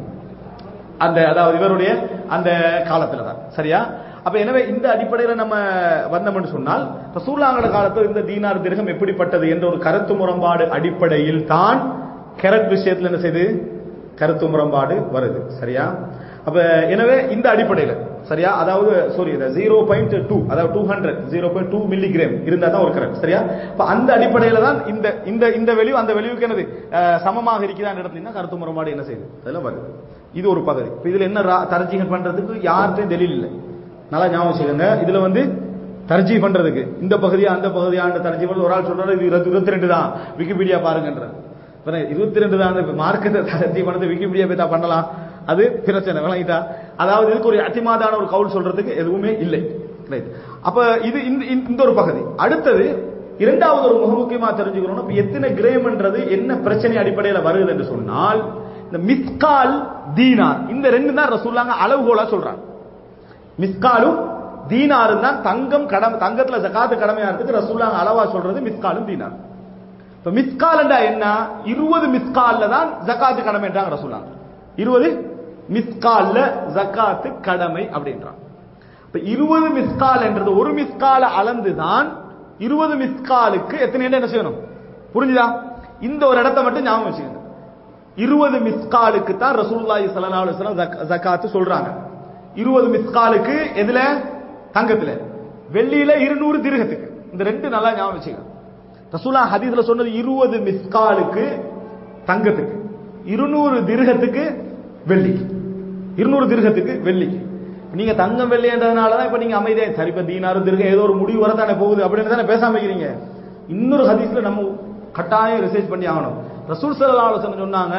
அந்த அதாவது இவருடைய அந்த காலத்துல தான் சரியா அப்ப எனவே இந்த அடிப்படையில நம்ம வந்தோம்னு சொன்னால் ரசூல்லாங்கட காலத்துல இந்த தீனார் திரகம் எப்படிப்பட்டது என்ற ஒரு கருத்து முரண்பாடு அடிப்படையில் தான் கெரட் விஷயத்துல என்ன செய்யுது கருத்து முரண்பாடு வருது சரியா அப்ப எனவே இந்த அடிப்படையில சரியா அதாவது சாரி ஜீரோ பாயிண்ட் டூ அதாவது two hundred zero point two milligram இருந்தா தான் ஒரு கரெக்ட் சரியா அப்ப அந்த அடிப்படையில தான் இந்த இந்த இந்த வெளிவு அந்த வெளிவுக்கு என்னது அஹ், சமமாக இருக்குதான்னு இடத்துல கருத்து முரண்பாடு என்ன செய்யுது அதெல்லாம் வருது இது ஒரு பகுதி இப்ப இதுல என்ன ரா- தர்ஜீகன் பண்றதுக்கு யார்கிட்டையும் தெளில் இல்லை நல்லா ஞாபகம் வச்சுக்கோங்க இதுல வந்து தர்ஜி பண்றதுக்கு இந்த பகுதியா அந்த பகுதியான தர்ஜி பண்றது ஒரு ஆள் சொல்றாரு இது இருபத்தி ரெண்டு தான் விக்கிபீடியா பாருங்கன்ற இருபத்தி ரெண்டு தான் அந்த மார்க்கத்தை தர்ஜி பண்ணது விக்கிபீடியா போய் தான் பண்ணலாம் அது பிரச்சனை விளங்கிட்டா அதாவது இதுக்கு ஒரு அத்திமாதான ஒரு கவுல் சொல்றதுக்கு எதுவுமே இல்லை ரைட் அப்ப இது இந்த இந்த- இந்த ஒரு பகுதி அடுத்தது இரண்டாவது ஒரு மிக முக்கியமா தெரிஞ்சுக்கணும் இப்ப எத்தனை கிரேம்ன்றது என்ன பிரச்சனை அடிப்படையில் வருது என்று சொன்னால் இந்த மிஸ்கால் தீனார் இந்த ரெண்டு தான் ரசூல்லாங்க அளவுகோலா சொல்றாங்க மிஸ்காலும் தீனாரும் தான் தங்கம் கடமை தங்கத்துல ஜகாத்து கடமையாகிறதுக்கு ரசூல்லாங்க அளவா சொல்றது மிஸ்காலும் தீனார் இப்ப மிஸ்கால்ண்டா என்ன இருபது மிஸ்கால்ல தான் ஜகாத்து கடமைன்றாங்க ரசூல்லாங்க இருபது மிஸ்கால்ல ஜகாத்து கடமை அப்படின்றாங்க இப்ப இருபது மிஸ்கால் என்றது ஒரு மிஸ்கால அளந்து தான் இருபது மிஸ்காலுக்கு எத்தனை என்ன செய்யணும் புரிஞ்சுதா இந்த ஒரு இடத்தை மட்டும் ஞாபகம் வச்சுக்கோங்க இருபது மிஸ்காலுக்கு தான் ரசூலுல்லாஹி ஸல்லல்லாஹு அலைஹி வஸல்லம் ஜக்- ஜகாத்து சொல்றாங்க இருபது மிஸ்காலுக்கு எதுல தங்கத்துல வெள்ளியில இருநூறு திருகத்துக்கு இந்த ரெண்டு நல்லா ஞாபகம் வச்சுக்கோங்க ரசூலா ஹதீஸ்ல சொன்னது இருபது மிஸ்காலுக்கு தங்கத்துக்கு இருநூறு திருகத்துக்கு வெள்ளிக்கு இருநூறு திருகத்துக்கு வெள்ளிக்கு நீங்க தங்கம் வெள்ளின்றதுனால தான் இப்ப நீங்க அமைதியா சரி இப்ப தீனாறு திருகம் ஏதோ ஒரு முடிவு வரத்தானே போகுது அப்படின்னு தானே பேசாம இருக்கிறீங்க இன்னொரு ஹதீஸ்ல நம்ம கட்டாயம் ரிசர்ச் பண்ணி ஆகணும் ரசூல் ஸல்லல்லாஹு அலைஹி வஸல்லம் சொன்னாங்க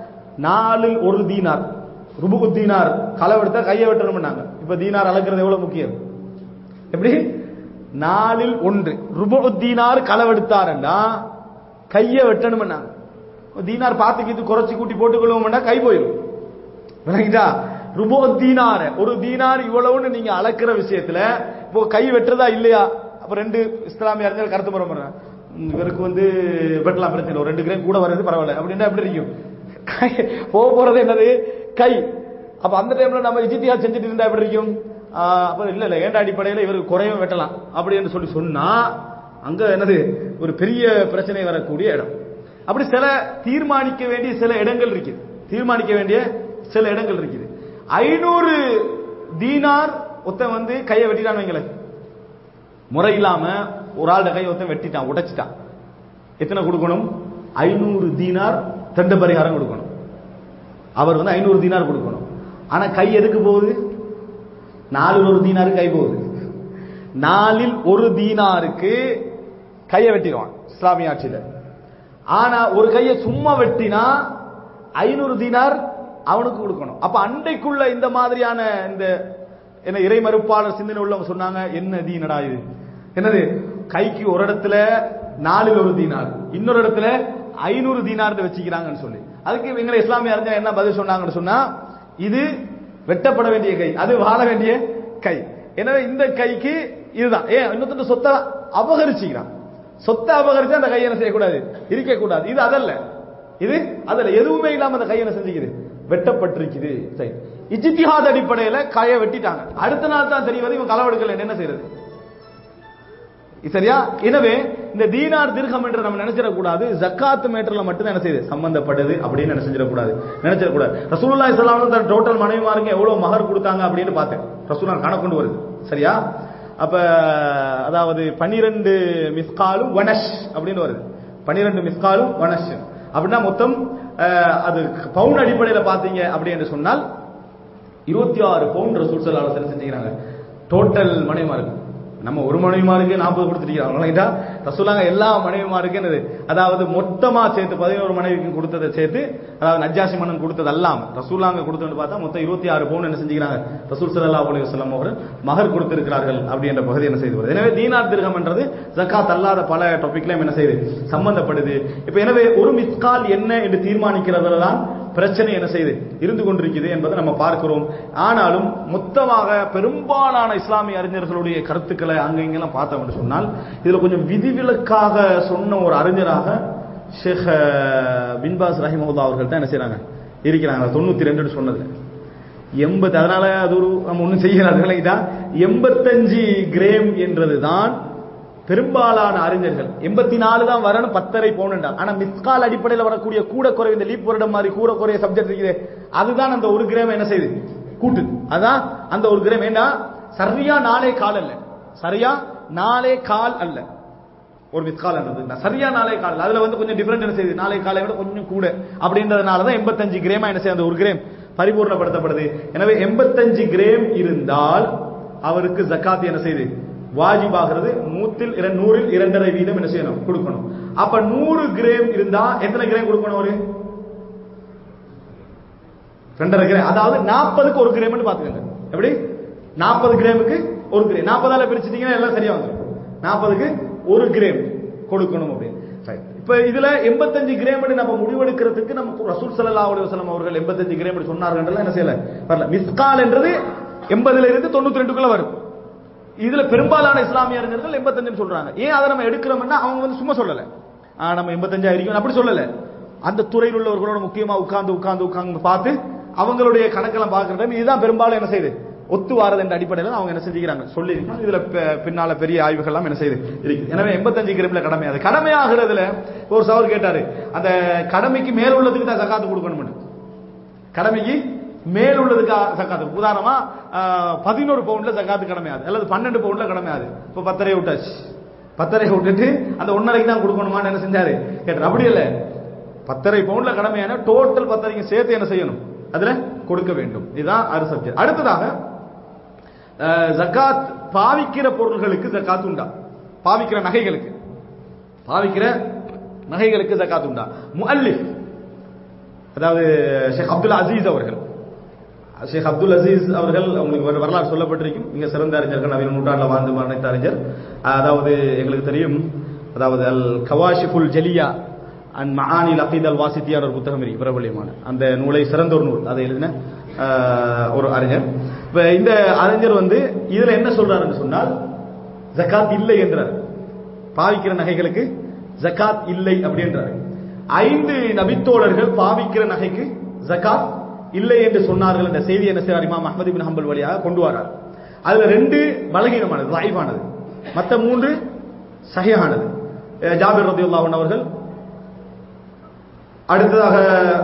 நாலில் ஒரு தீனார் ருபு தீனார் களை எடுத்தா கையை வெட்டணும்னாங்க இப்ப தீனார் அளக்கிறது எவ்வளவு முக்கியம் எப்படி நாலில் ஒன்று ருபு தீனார் களவெடுத்தாருன்னா கையை வெட்டணும்னாங்க தீனார் பார்த்துக்கு இது குறைச்சி கூட்டி போட்டுக்கொள்வோம்னா கை போயிடும் விளங்கிட்டா ருபோ தீனார ஒரு தீனார் இவ்வளவுன்னு நீங்க அளக்கிற விஷயத்துல இப்போ கை வெட்டுறதா இல்லையா அப்ப ரெண்டு இஸ்லாமிய அறிஞர் கருத்து முறை பண்றாங்க. ம், இவருக்கு வந்து வெட்டலாம் பிரச்சனை இல்லை. ஒரு ரெண்டு கிராம் கூட வர்றது பரவாயில்ல அப்படின்னா எப்படி இருக்கும் கை போக போறது என்னது கை அப்ப அந்த டைம்ல நம்ம இஜித்தியா செஞ்சுட்டு இருந்தா எப்படி இருக்கும் ஆஹ், அப்ப இல்ல இல்ல ஏண்ட அடிப்படையில இவருக்கு குறையும் வெட்டலாம் அப்படின்னு சொல்லி சொன்னா அங்க என்னது ஒரு பெரிய பிரச்சனை வரக்கூடிய இடம் அப்படி சில தீர்மானிக்க வேண்டிய சில இடங்கள் இருக்குது தீர்மானிக்க வேண்டிய சில இடங்கள் இருக்குது ஐநூறு தீனார் ஒருத்தன் வந்து கையை வெட்டிட்டான்னு வைங்களேன் முறை இல்லாம ஒரு ஆள் கையை ஒருத்தன் வெட்டிட்டான் உடைச்சிட்டான் எத்தனை கொடுக்கணும் ஐநூறு தீனார் தண்ட பரிகாரம் கொடுக்கணும் அவர் வந்து ஐநூறு தீனார் கொடுக்கணும் ஆனா கை எதுக்கு போகுது நாலில் ஒரு தீனாருக்கு கை போகுது நாலில் ஒரு தீனாருக்கு கையை வெட்டிடுவான் இஸ்லாமிய ஆட்சியில ஆனா ஒரு கையை சும்மா வெட்டினா ஐநூறு தீனார் அவனுக்கு கொடுக்கணும் அப்ப அண்டைக்குள்ள இந்த மாதிரியான இந்த என்ன இறை மறுப்பாளர் சிந்தனை உள்ளவங்க சொன்னாங்க என்ன தீனடா இது என்னது கைக்கு ஒரு இடத்துல நாலில் ஒரு தீனார் இன்னொரு இடத்துல ஐநூறு தீனார் வச்சுக்கிறாங்கன்னு சொல்லி அதுக்கு இவங்க இஸ்லாமிய அறிஞர் என்ன பதில் சொன்னாங்கன்னு சொன்னா இது வெட்டப்பட வேண்டிய கை அது வாழ வேண்டிய கை எனவே இந்த கைக்கு இதுதான் ஏன் இன்னொருத்தர் சொத்தை அபகரிச்சுக்கிறான் சொத்தை அபகரிச்சு அந்த கையை என்ன செய்யக்கூடாது இருக்கக்கூடாது இது அதல்ல இது அதல்ல எதுவுமே இல்லாம அந்த கையை என்ன செஞ்சுக்குது வெட்டப்பட்டிருக்குது சரி இஜித்திஹாத் அடிப்படையில கையை வெட்டிட்டாங்க அடுத்த நாள் தான் தெரிவது இவன் களவெடுக்கல என்ன செய்யறது சரியா எனவே இந்த தீனார் திருகம் என்று நம்ம நினைச்சிடக்கூடாது ஜக்காத் மேட்டர்ல மட்டும் என்ன செய்யுது சம்பந்தப்படுது அப்படின்னு என்ன செஞ்சிடக்கூடாது நினைச்சிடக்கூடாது ரசூலுல்லாஹி ஸல்லல்லாஹு அலைஹி வஸல்லம் டோட்டல் மனைவிமாருக்கு எவ்வளவு மகர் கொடுத்தாங்க அப்படின்னு பார்த்தேன் ரசூலா கணக்கு வருது சரியா அப்ப அதாவது பன்னிரண்டு மிஸ்காலும் வனஷ் அப்படின்னு வருது பனிரெண்டு மிஸ்காலும் வனஷ் அப்படின்னா மொத்தம் அஹ், அது பவுன் அடிப்படையில் பார்த்தீங்க அப்படி என்று சொன்னால் இருபத்தி ஆறு பவுன் ரசூல் சல்லா அலுவலம் செஞ்சுக்கிறாங்க டோட்டல் மனைவிமாருக்கு நம்ம ஒரு மனைவிமாருக்கு நாற்பது கொடுத்துருக்கிறாங்க ரசூலாங்க எல்லா மனைவிமாருக்கு என்னது அதாவது மொத்தமா சேர்த்து பதினோரு மனைவிக்கு கொடுத்ததை சேர்த்து அதாவது நஜ்ஜாசி மன்னன் கொடுத்தது அல்லாம ரசூலாங்க கொடுத்தது பார்த்தா மொத்தம் இருபத்தி ஆறு பவுன் என்ன செஞ்சுக்கிறாங்க ரசூல் சல்லா அலி வசலம் அவர்கள் மகர் கொடுத்திருக்கிறார்கள் அப்படின்ற பகுதி என்ன செய்து வருது எனவே தீனார் திருகம் என்றது ஜக்காத் அல்லாத பல டாபிக்லையும் என்ன செய்யுது சம்பந்தப்படுது இப்ப எனவே ஒரு மிஸ்கால் என்ன என்று தீர்மானிக்கிறதுல தான் பிரச்சனை என்ன செய்து இருந்து கொண்டிருக்குது என்பதை நம்ம பார்க்கிறோம் ஆனாலும் மொத்தமாக பெரும்பாலான இஸ்லாமிய அறிஞர்களுடைய கருத்துக்களை அங்க இங்கெல்லாம் பார்த்தோம் என்று சொன்னால் இதுல கொஞ்சம் விதிவிலக்காக சொன்ன ஒரு அறிஞராக ஷேக் பின்பாஸ் ரஹிமவுல்லா அவர்கள் தான் என்ன செய்றாங்க இருக்கிறாங்க தொண்ணூத்தி ரெண்டுன்னு சொன்னது எண்பது அதனால அது ஒரு நம்ம ஒன்றும் செய்யறாங்க விளங்கிட்டா எண்பத்தஞ்சு கிரேம் என்றது தான் பெரும்பாலான அறிஞர்கள் எண்பத்தி நாலு தான் வரணும் பத்தரை பவுன் ஆனா மிஸ்கால் அடிப்படையில் வரக்கூடிய கூட குறை இந்த லீப் வருடம் மாதிரி கூட குறைய சப்ஜெக்ட் இருக்குது அதுதான் அந்த ஒரு கிராம் என்ன செய்யுது கூட்டு அதான் அந்த ஒரு கிராம் ஏன்னா சரியா நாளே கால் அல்ல சரியா நாளே கால் அல்ல ஒரு மிஸ்கால் என்றது சரியா நாளே கால் அதுல வந்து கொஞ்சம் டிஃபரெண்ட் என்ன செய்யுது நாளை காலை விட கொஞ்சம் கூட அப்படின்றதுனால தான் எண்பத்தஞ்சு கிராமா என்ன செய்யுது அந்த ஒரு கிராம் பரிபூர்ணப்படுத்தப்படுது எனவே எண்பத்தஞ்சு கிராம் இருந்தால் அவருக்கு ஜக்காத் என்ன செய்யுது வாஜிபாகிறது நூத்தில் இர- நூறில் இரண்டரை வீதம் என்ன செய்யணும் கொடுக்கணும் அப்ப நூறு கிராம் இருந்தா எத்தனை கிராம் கொடுக்கணும் அவரு ரெண்டரை கிராம் அதாவது நாற்பதுக்கு ஒரு கிராம்னு பாத்துக்கோங்க எப்படி நாற்பது கிராமுக்கு ஒரு கிராம் நாற்பதால பிரிச்சுட்டீங்கன்னா எல்லாம் சரியா வந்துடும் நாற்பதுக்கு ஒரு கிராம் கொடுக்கணும் அப்படின்னு Right. இப்ப இதுல எண்பத்தஞ்சு கிராம் நம்ம முடிவெடுக்கிறதுக்கு நம்ம ரசூல் சல்லா அலி வசலம் அவர்கள் எண்பத்தஞ்சு கிராம் சொன்னார்கள் என்ன செய்யல வரல மிஸ்கால் என்றது எண்பதுல இருந்து தொண்ணூத்தி ரெண்டுக்குள்ள வரும் இதுல பெரும்பாலான இஸ்லாமிய அறிஞர்கள் எண்பத்தஞ்சு சொல்றாங்க ஏன் அதை நம்ம எடுக்கிறோம்னா அவங்க வந்து சும்மா சொல்லல ஆ, நம்ம எண்பத்தஞ்சாயிரம் அப்படி சொல்லல அந்த துறையில் உள்ளவர்களோட முக்கியமா உட்கார்ந்து உட்கார்ந்து உட்கார்ந்து பார்த்து அவங்களுடைய கணக்கெல்லாம் பார்க்கிற time இதுதான் பெரும்பாலும் என்ன செய்யுது ஒத்து வாரது என்ற அடிப்படையில் அவங்க என்ன செஞ்சுக்கிறாங்க சொல்லி இதுல ப- பின்னால பெரிய ஆய்வுகள்லாம் என்ன செய்யுது இருக்கு எனவே எண்பத்தஞ்சு கிராம்ல கடமை அது கடமையாகிறதுல ஒரு சவர் கேட்டாரு அந்த கடமைக்கு மேல் உள்ளதுக்கு தான் சக்காத்து கொடுக்கணும் கடமைக்கு மேல் உள்ளதுக்கு சக்காத்து உதாரணமா பதினோரு பவுண்ட்ல சக்காத்து கடமையாது அல்லது பன்னெண்டு பவுண்ட்ல கடமையாது இப்போ பத்தரை விட்டாச்சு பத்தரை விட்டுட்டு அந்த ஒன்னரைக்கு தான் கொடுக்கணுமான்னு என்ன செஞ்சாரு கேட்டார் அப்படி இல்ல பத்தரை பவுண்ட்ல கடமையான டோட்டல் பத்தரைக்கு சேர்த்து என்ன செய்யணும் அதுல கொடுக்க வேண்டும் இதுதான் அரு சப்ஜெக்ட் அடுத்ததாக அஹ், ஜக்காத் பாவிக்கிற பொருள்களுக்கு ஜக்காத் உண்டா பாவிக்கிற நகைகளுக்கு பாவிக்கிற நகைகளுக்கு ஜக்காத் உண்டா முஅல்லிஃப் அதாவது ஷேக் அப்துல் அசீஸ் அவர்கள் ஷேக் அப்துல் அசீஸ் அவர்கள் உங்களுக்கு ஒரு வரலாறு சொல்லப்பட்டிருக்கும் மிக சிறந்த அறிஞர்கள் நவீன நூற்றாண்டில் வாழ்ந்து மரணித்த அறிஞர் அதாவது எங்களுக்கு தெரியும் அதாவது அல் கவாஷிஃபுல் ஜலியா அண்ட் மஹானி லகீத் அல் வாசித்தியான ஒரு புத்தகம் இருக்கு பிரபலியமான அந்த நூலை சிறந்த ஒரு நூல் அதை எழுதின ஆஹ், ஒரு அறிஞர் இப்ப இந்த அறிஞர் வந்து இதுல என்ன சொல்றாருன்னு சொன்னால் ஜகாத் இல்லை என்றார் பாவிக்கிற நகைகளுக்கு ஜகாத் இல்லை அப்படின்றாரு ஐந்து நபித்தோழர்கள் பாவிக்கிற நகைக்கு ஜகாத் இல்லை என்று சொன்னார்கள் என்ற செய்தி என்ன செய்வார் இமாம் அஹ்மது பின் ஹம்பல் வழியாக கொண்டு வரார் அதுல ரெண்டு பலகீனமானது வாய்வானது மற்ற மூன்று சஹியானது அஹ் ஜாபிர் ரதியுல்லாஹன் அவர்கள் அடுத்ததாக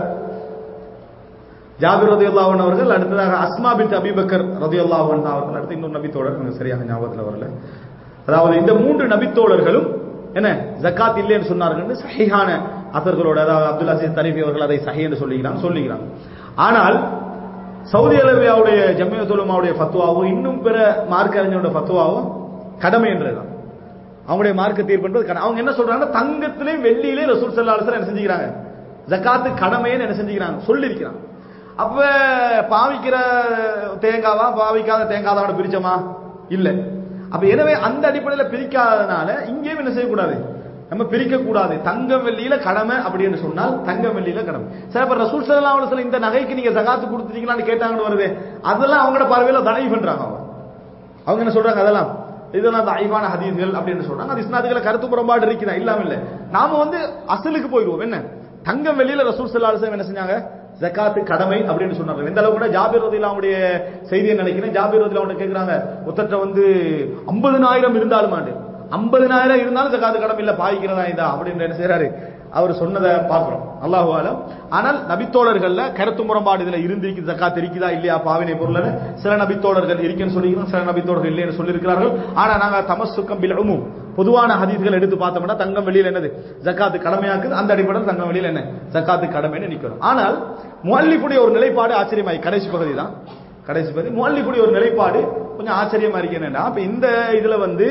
ஜாபிர் ரதியுல்லாஹன் அவர்கள் அடுத்ததாக அஸ்மா பின் அபிபக்கர் ரதியுல்லாஹன் அவர்கள் அடுத்து இன்னொரு நபித்தோழர் எனக்கு சரியாக ஞாபகத்தில் வரல அதாவது இந்த மூன்று நபித்தோழர்களும் என்ன ஜக்காத் இல்லை என்று சொன்னார்கள் சஹிஹான அசர்களோட அதாவது அப்துல் அசீஸ் தரீஃபி அவர்கள் அதை சஹி என்று சொல்லுகிறாங்க சொல்லுகிறாங்க ஆனால் சவுதி அரேபியாவுடைய ஜம்மியத்துலமாவுடைய ஃபத்வாவோ இன்னும் பிற மார்க்க அறிஞரோட ஃபத்வாவோ கடமை என்றதுதான் அவங்களுடைய மார்க்க தீர்ப்பு என்பது கடமை. அவங்க என்ன சொல்றாங்கன்னா தங்கத்திலே வெள்ளியிலே ரசூல் ஸல்லல்லாஹு அலைஹி வஸல்லம் என்ன செஞ்சுக்கிறாங்க ஜக்காத்து கடமைன்னு என்ன செஞ்சுக்கிறாங்க சொல்லியிருக்கிறாங்க அப்ப பாவிக்கிற தேங்காவா பாவிக்காத தேங்காய் பிரிச்சோமா இல்ல அப்ப எனவே அந்த அடிப்படையில பிரிக்காதனால இங்கேயும் என்ன செய்யக்கூடாது நம்ம பிரிக்க கூடாது தங்கம் வெள்ளியில கடமை அப்படின்னு சொன்னால் தங்கம் வெள்ளியில கடமை சரி அப்ப ரசூல் ஸல்லல்லாஹு அலைஹி வஸல்லம் இந்த நகைக்கு நீங்க ஜகாத்து கொடுத்துட்டீங்களான்னு கேட்டாங்கன்னு வருது அதெல்லாம் அவங்களோட பார்வையில தடை பண்றாங்க அவங்க அவங்க என்ன சொல்றாங்க அதெல்லாம் இதெல்லாம் தாய்வான ஹதீஸ்கள் அப்படின்னு சொல்றாங்க அது இஸ்னாதுகளை கருத்து புறம்பாடு இருக்குதா இல்லாம இல்ல நாம வந்து அசலுக்கு போயிடுவோம் என்ன தங்கம் வெளியில ரசூல் ஸல்லல்லாஹு அலைஹி வஸல்லம் என்ன செஞ்சாங்க ஜகாத்து கடமை அப்படின்னு சொன்னாங்க எந்த அளவுக்கு கூட ஜாபிர் ரதிலாம் அவருடைய செய்தியை நினைக்கிறேன் ஜாபிர் ரதிலாம் அவன்கிட்ட கேக்குறாங்க ஒத்தட்ட வந்து ஐம்பதுனாயிரம் இருந்தாலும் ஆண்டு ஐம்பதுனாயிரம் இருந்தாலும் ஜகாத்து கடமை இல்ல பாய்க்கிறதா இதா அப்படின்னு என்ன செய்யறாரு அவர் சொன்னதை பார்க்கிறோம் அல்லாஹு ஆலம் ஆனால் நபித்தோழர்கள்ல கருத்து முரண்பாடு இதுல இருந்து ஜக்காத் இருக்குதா இல்லையா பாவினை பொருள் சில நபித்தோழர்கள் இருக்குன்னு சொல்லிக்கிறோம் சில நபித்தோழர்கள் இல்லைன்னு சொல்லியிருக்கிறார்கள் ஆனா நாங்க தமசுக்கம் பில் உமும் பொதுவான ஹதீஸ்கள் எடுத்து பார்த்தோம்னா தங்கம் வெளியில் என்னது ஜக்காத்து கடமையாக்குது அந்த அடிப்படையில் தங்கம் வெளியில் என்ன ஜக்காத்து கடமைன்னு நிக்கிறோம் ஆனால் முல்லிப்புடைய ஒரு நிலைப்பாடு ஆச்சரியமாய் கடைசி பகுதி தான் கடைசி பகுதி முல்லிப்புடைய ஒரு நிலைப்பாடு கொஞ்சம் ஆச்சரியமா இருக்கு என்னன்னா அப்ப இந்த இதுல வந்து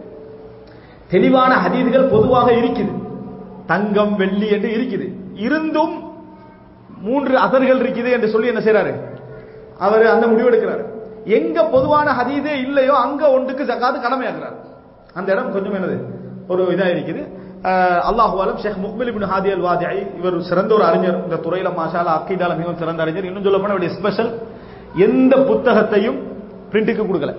தெளிவான ஹதீதுகள் பொதுவாக இருக்குது தங்கம் வெள்ளி என்று இருக்குது இருந்தும் மூன்று அசர்கள் இருக்குது என்று சொல்லி என்ன செய்யறாரு அவர் அந்த முடிவு எடுக்கிறாரு எங்க பொதுவான ஹதீதே இல்லையோ அங்க ஒன்றுக்கு ஜக்காத்து கடமையாக்குறாரு அந்த இடம் கொஞ்சம் என்னது ஒரு இதா இருக்குது அல்லாஹு அலம் ஷேக் முக்பில் இபின் ஹாதி அல் வாதிஐ இவர் சிறந்த ஒரு அறிஞர் இந்த துறையில மாஷால அக்கீடால மிகவும் சிறந்த அறிஞர் இன்னும் சொல்ல போனா இவருடைய ஸ்பெஷல் எந்த புத்தகத்தையும் பிரிண்ட்டுக்கு கொடுக்கல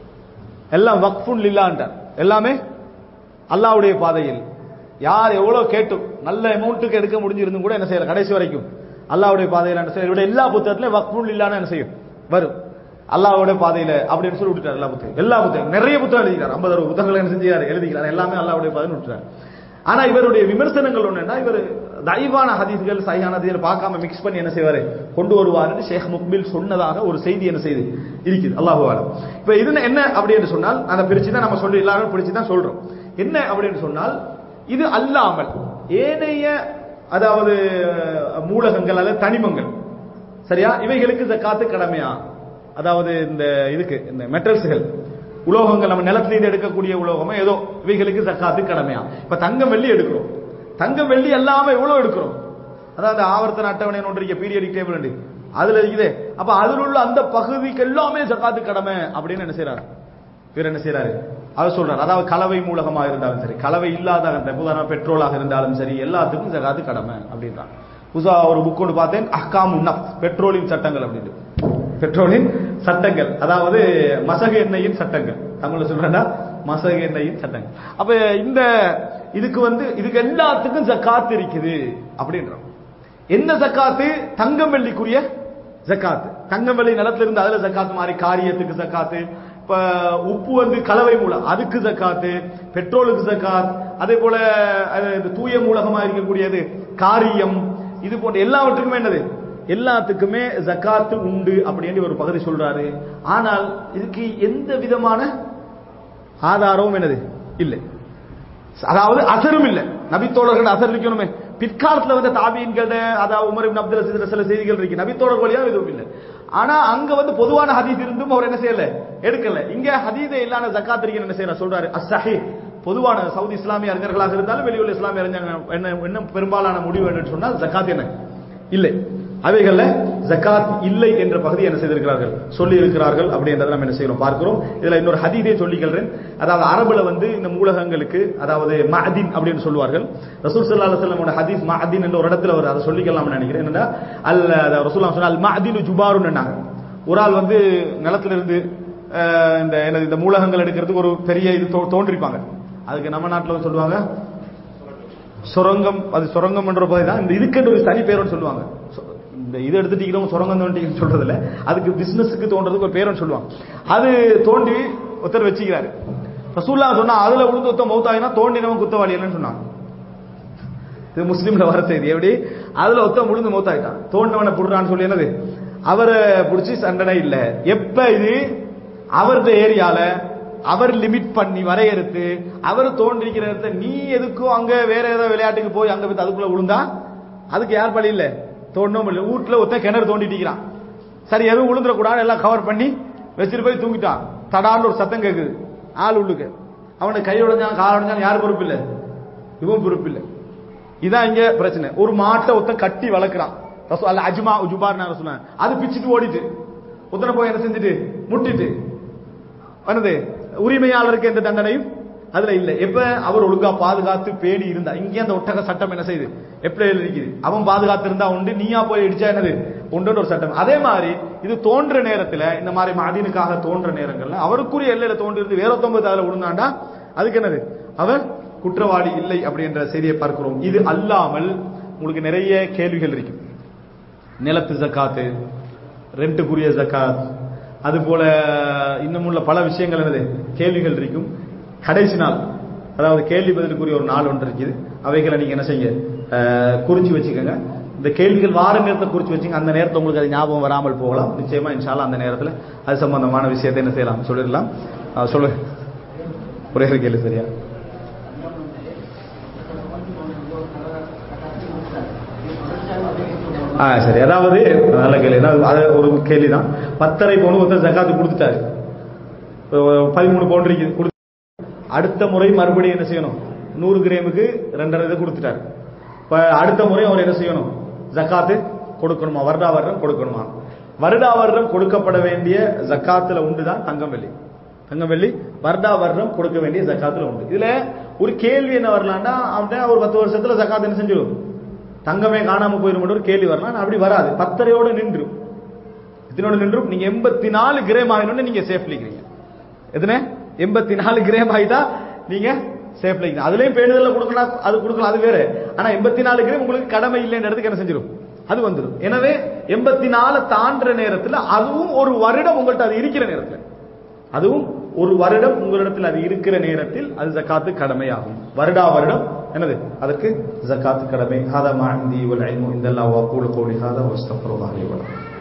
எல்லாம் வக்ஃபுன் லில்லான்ட்டார் எல்லாமே அல்லாவுடைய பாதையில் யார் எவ்வளவு கேட்டும் நல்ல அமௌண்ட்டுக்கு எடுக்க முடிஞ்சிருந்தும் கூட என்ன செய்யல கடைசி வரைக்கும் அல்லாவுடைய பாதையில் என்ன செய்ய இவருடைய எல்லா புத்தகத்திலும் வக்ஃபுன் இல்லான்னு என்ன செய்யும் வரும் அல்லாவுடைய பாதையில அப்படின்னு சொல்லி விட்டுட்டார் எல்லா புத்தகம் எல்லா புத்தகம் நிறைய புத்தகம் எழுதிக்கிறார் ஐம்பது அறுபது புத்தகங்கள் என்ன செஞ்சார் எழுதிக்கிறார் எல்லாமே அல்லாவுடைய பாதைன்னு விட்டுறார் ஆனா இவருடைய விமர்சனங்கள் ஒண்ணுன்னா இவர் தயவான ஹதீஸ்கள் சையான ஹதீஸ்கள் பார்க்காம மிக்ஸ் பண்ணி என்ன செய்வாரு கொண்டு வருவாருன்னு ஷேக் முக்பில் சொன்னதாக ஒரு செய்தி என்ன செய்து இருக்குது அல்லாஹுவாலம் இப்ப இது என்ன அப்படி என்று சொன்னால் அதை பிரிச்சு தான் நம்ம சொல்லி எல்லாரும் பிடிச்சு தான் சொல்றோம் என்ன அப்படின்னு சொன்னால் இது அல்லாமல் ஏனைய அதாவது மூலகங்கள் அல்லது தனிமங்கள் சரியா இவைகளுக்கு ஜக்காத்து கடமையா அதாவது இந்த இதுக்கு இந்த மெட்டல்ஸ்கள் உலோகங்கள் நம்ம நிலத்திலிருந்து எடுக்கக்கூடிய உலோகமோ ஏதோ இவைகளுக்கு ஜக்காத்து கடமையா இப்ப தங்கம் வெள்ளி எடுக்கிறோம் தங்கம் வெள்ளி எல்லாமே எவ்வளவு எடுக்கிறோம் அதாவது ஆவர்த்தன அட்டவணை ஒன்றிய பீரியடிக் டேபிள் அதுல இருக்குது அப்ப அதில் உள்ள அந்த பகுதிக்கு எல்லாமே ஜக்காத்து கடமை அப்படின்னு என்ன செய்யறாரு இவர் என்ன செய்யறாரு அவர் சொல்றாரு அதாவது கலவை மூலகமாக இருந்தாலும் சரி கலவை இல்லாத உதாரணம் பெட்ரோலாக இருந்தாலும் சரி எல்லாத்துக்கும் ஜகாத்து கடமை அப்படின்றான் புதுசா ஒரு புக் ஒன்று பார்த்தேன் அஹ்காம் உன்னப் பெட்ரோலின் சட்டங்கள் அப்படின்னு பெட்ரோலின் சட்டங்கள் அதாவது மசகு எண்ணெயின் சட்டங்கள் தமிழ்ல சொல்றேன்னா மசகு எண்ணெயின் சட்டங்கள் அப்ப இந்த இதுக்கு வந்து இதுக்கு எல்லாத்துக்கும் ஜக்காத்து இருக்குது அப்படின்றோம் எந்த ஜக்காத்து தங்கம் வெள்ளிக்குரிய ஜக்காத்து தங்கம் வெள்ளி நிலத்துல இருந்து அதுல ஜக்காத்து மாதிரி காரியத்துக்கு ஜக்காத்து இப்ப உப்பு வந்து கலவை மூலம் அதுக்கு ஜக்காத்து பெட்ரோலுக்கு ஜக்காத் அதே போல இந்த தூய மூலகமா இருக்கக்கூடியது காரியம் இது போன்ற எல்லாவற்றுக்குமே என்னது எல்லாத்துக்குமே ஜக்காத்து உண்டு அப்படின்னு ஒரு பகுதி சொல்றாரு ஆனால் இதுக்கு எந்த விதமான ஆதாரமும் என்னது இல்லை அதாவது அசரும் இல்லை நபித்தோழர்கள் அசர் இருக்கணுமே பிற்காலத்துல வந்து தாபீன்கள அதாவது உமர் இப்னு அப்துல் அசீஸ் சில செய்திகள் இருக்கு நபித்தோழர் வழியா எதுவும் இல்லை ஆனா அங்க வந்து பொதுவான ஹதீஸ் இருந்தும் அவர் என்ன செய்யல எடுக்கல இங்க ஹதீதே இல்லாத ஜக்காத் இருக்கீங்க என்ன செய்யற சொல்றாரு அஸ்ஸஹி பொதுவான சவுதி இஸ்லாமிய அறிஞர்களாக இருந்தாலும் வெளியுள்ள இஸ்லாமிய அறிஞர் என்ன என்ன பெரும்பாலான முடிவு என்று சொன்னால் ஜக்காத் என்ன இல்லை அவைகள்ல ஜக்காத் இல்லை என்ற பகுதி என்ன செய்திருக்கிறார்கள் சொல்லி இருக்கிறார்கள் அப்படின்றத நம்ம என்ன செய்யறோம் பார்க்கிறோம் இதுல இன்னொரு ஹதீதே சொல்லிக்கிறேன் அதாவது அரபுல வந்து இந்த மூலகங்களுக்கு அதாவது மஹதீன் அப்படின்னு சொல்லுவார்கள் ரசூல் சல்லா அலுவலமோட ஹதீஸ் மஹதீன் என்ற ஒரு இடத்துல ஒரு அதை சொல்லிக்கலாம்னு நினைக்கிறேன் என்னன்னா அல்ல ரசூல்லா சொன்னா அல் மஹதீன் ஜுபாருன்னு ஒரு ஆள் வந்து நிலத்துல இருந்து இந்த என்னது இந்த மூலகங்கள் எடுக்கிறதுக்கு ஒரு பெரிய இது தோன்றிருப்பாங்க அதுக்கு நம்ம நாட்டில் சொல்லுவாங்க சுரங்கம் அது சுரங்கம் என்ற பகுதி தான் இந்த இதுக்கு ஒரு தனி பேருன்னு சொல்லுவாங்க இந்த இது எடுத்துட்டீங்க சுரங்கம் தோண்டிங்கன்னு சொல்றது இல்ல அதுக்கு பிசினஸுக்கு தோன்றதுக்கு ஒரு பேருன்னு சொல்லுவாங்க அது தோண்டி ஒருத்தர் வச்சுக்கிறாரு ரசூல்லா சொன்னா அதுல விழுந்து ஒருத்த மௌத்தாயினா தோண்டினவன் குத்தவாளி இல்லைன்னு சொன்னாங்க இது முஸ்லீம்ல வர செய்தி எப்படி அதுல ஒருத்த முழுந்து மௌத்தாயிட்டான் தோண்டவனை புடுறான்னு சொல்லி என்னது அவரை பிடிச்சி சண்டனை இல்ல எப்ப இது அவரது ஏரியால அவர் லிமிட் பண்ணி வரையறுத்து அவர் தோன்றிருக்கிற இடத்துல நீ எதுக்கோ அங்க வேற ஏதோ விளையாட்டுக்கு போய் அங்க போய் அதுக்குள்ள விழுந்தா அதுக்கு யார் பழி இல்ல தோண்டவும் இல்லை வீட்டுல ஒருத்த கிணறு தோண்டிட்டு சரி எதுவும் விழுந்துடக்கூடாது எல்லாம் கவர் பண்ணி வச்சுட்டு போய் தூங்கிட்டான் தடான்னு ஒரு சத்தம் கேக்குது ஆள் உள்ளுக்கு அவனுக்கு கை உடைஞ்சான் கால் உடைஞ்சான் யார் பொறுப்பு இல்லை இவன் பொறுப்பு இல்லை இதான் இங்க பிரச்சனை ஒரு மாட்டை ஒருத்தன் கட்டி வளர்க்குறான் அல்ல அஜ்மா உஜுபார் நான் சொன்னேன் அது பிச்சுட்டு ஓடிட்டு ஒத்தனை போய் என்ன செஞ்சுட்டு முட்டிட்டு என்னது உரிமையாளருக்கு எந்த தண்டனையும் அதுல இல்ல எப்ப அவர் ஒழுங்கா பாதுகாத்து பேணி இருந்தா இங்கே அந்த ஒட்டக சட்டம் என்ன செய்யுது எப்படி இருக்குது அவன் பாதுகாத்து இருந்தா உண்டு நீயா போய் இடிச்சா என்னது உண்டுன்னு ஒரு சட்டம் அதே மாதிரி இது தோன்ற நேரத்துல இந்த மாதிரி மதினுக்காக தோன்ற நேரங்கள்ல அவருக்குரிய எல்லையில தோன்றிருந்து வேற ஒத்தொன்பது அதுல விழுந்தாண்டா அதுக்கு என்னது அவர் குற்றவாளி இல்லை அப்படின்ற செய்தியை பார்க்கிறோம் இது அல்லாமல் உங்களுக்கு நிறைய கேள்விகள் இருக்கு நிலத்து ஜக்காத்து ரெண்டுக்குரிய ஜக்காத் அது போல இன்னும் உள்ள பல விஷயங்கள் என்னது கேள்விகள் இருக்கும் கடைசி நாள் அதாவது கேள்வி பதிலுக்குரிய ஒரு நாள் ஒன்று இருக்குது அவைகளை நீங்க என்ன செய்யுங்க அஹ், குறிச்சு வச்சுக்கோங்க இந்த கேள்விகள் வார நேரத்தை குறிச்சு வச்சுங்க அந்த நேரத்தில் உங்களுக்கு அது ஞாபகம் வராமல் போகலாம் நிச்சயமா இன்ஷால்லா அந்த நேரத்தில் அது சம்பந்தமான விஷயத்தை என்ன செய்யலாம் சொல்லிடலாம் அஹ், சொல்லு ஒரே ஒரு கேள்வி சரியா ஆ சரி அதாவது நல்ல கேள்வி ஏன்னா அது ஒரு கேள்வி தான் பத்தரை பவுன் ஒருத்தர் ஜக்காத்து கொடுத்துட்டாரு இப்போ பதிமூணு பவுன் இருக்குது கொடுத்து அடுத்த முறை மறுபடியும் என்ன செய்யணும் நூறு கிராமுக்கு ரெண்டரை இதை கொடுத்துட்டாரு இப்ப அடுத்த முறை அவர் என்ன செய்யணும் ஜக்காத்து கொடுக்கணுமா வருடா வருடம் கொடுக்கணுமா வருடா வருடம் கொடுக்கப்பட வேண்டிய ஜக்காத்துல உண்டுதான் தங்கம் வெள்ளி தங்கம் வெள்ளி வருடா வருடம் கொடுக்க வேண்டிய ஜக்காத்துல உண்டு இதுல ஒரு கேள்வி என்ன வரலாம்னா அவன்கிட்ட ஒரு பத்து வருஷத்துல ஜக்காத் என்ன செஞ்சிடும் தங்கமே காணாம போயிரும் ஒரு கேள்வி வரலாம் ஆனா அப்படி வராது பத்தரையோட நின்றும் இதனோட நின்றும் நீங்க எண்பத்தி நாலு கிரேம் ஆகணும்னு நீங்க சேஃப்லிக்கிறீங்க எதுனே எண்பத்தி நாலு கிரேம் ஆகிட்டா நீங்க சேஃப்ல அதுலயும் பேணுதல்ல கொடுக்கலாம் அது கொடுக்கலாம் அது வேற ஆனா எண்பத்தி நாலு கிராம் உங்களுக்கு கடமை இல்லைன்றதுக்கு என்ன செஞ்சிடும் அது வந்துடும் எனவே எண்பத்தி நாலு தாண்டுற நேரத்துல அதுவும் ஒரு வருடம் உங்கள்ட்ட அது இருக்கிற நேரத்துல அதுவும் ஒரு வருடம் உங்களிடத்தில் அது இருக்கிற நேரத்தில் அது ஜக்காத்து கடமையாகும் வருடா வருடம் என்னது அதற்கு ஜக்காத்து கடமை ஹாதா மாந்தி வல் இல்மு இந்தல்லாஹ் வ அகூலு கௌலி ஹாதா வஸ்தக்ஃபிருல்லாஹ் லி வ லக்கும்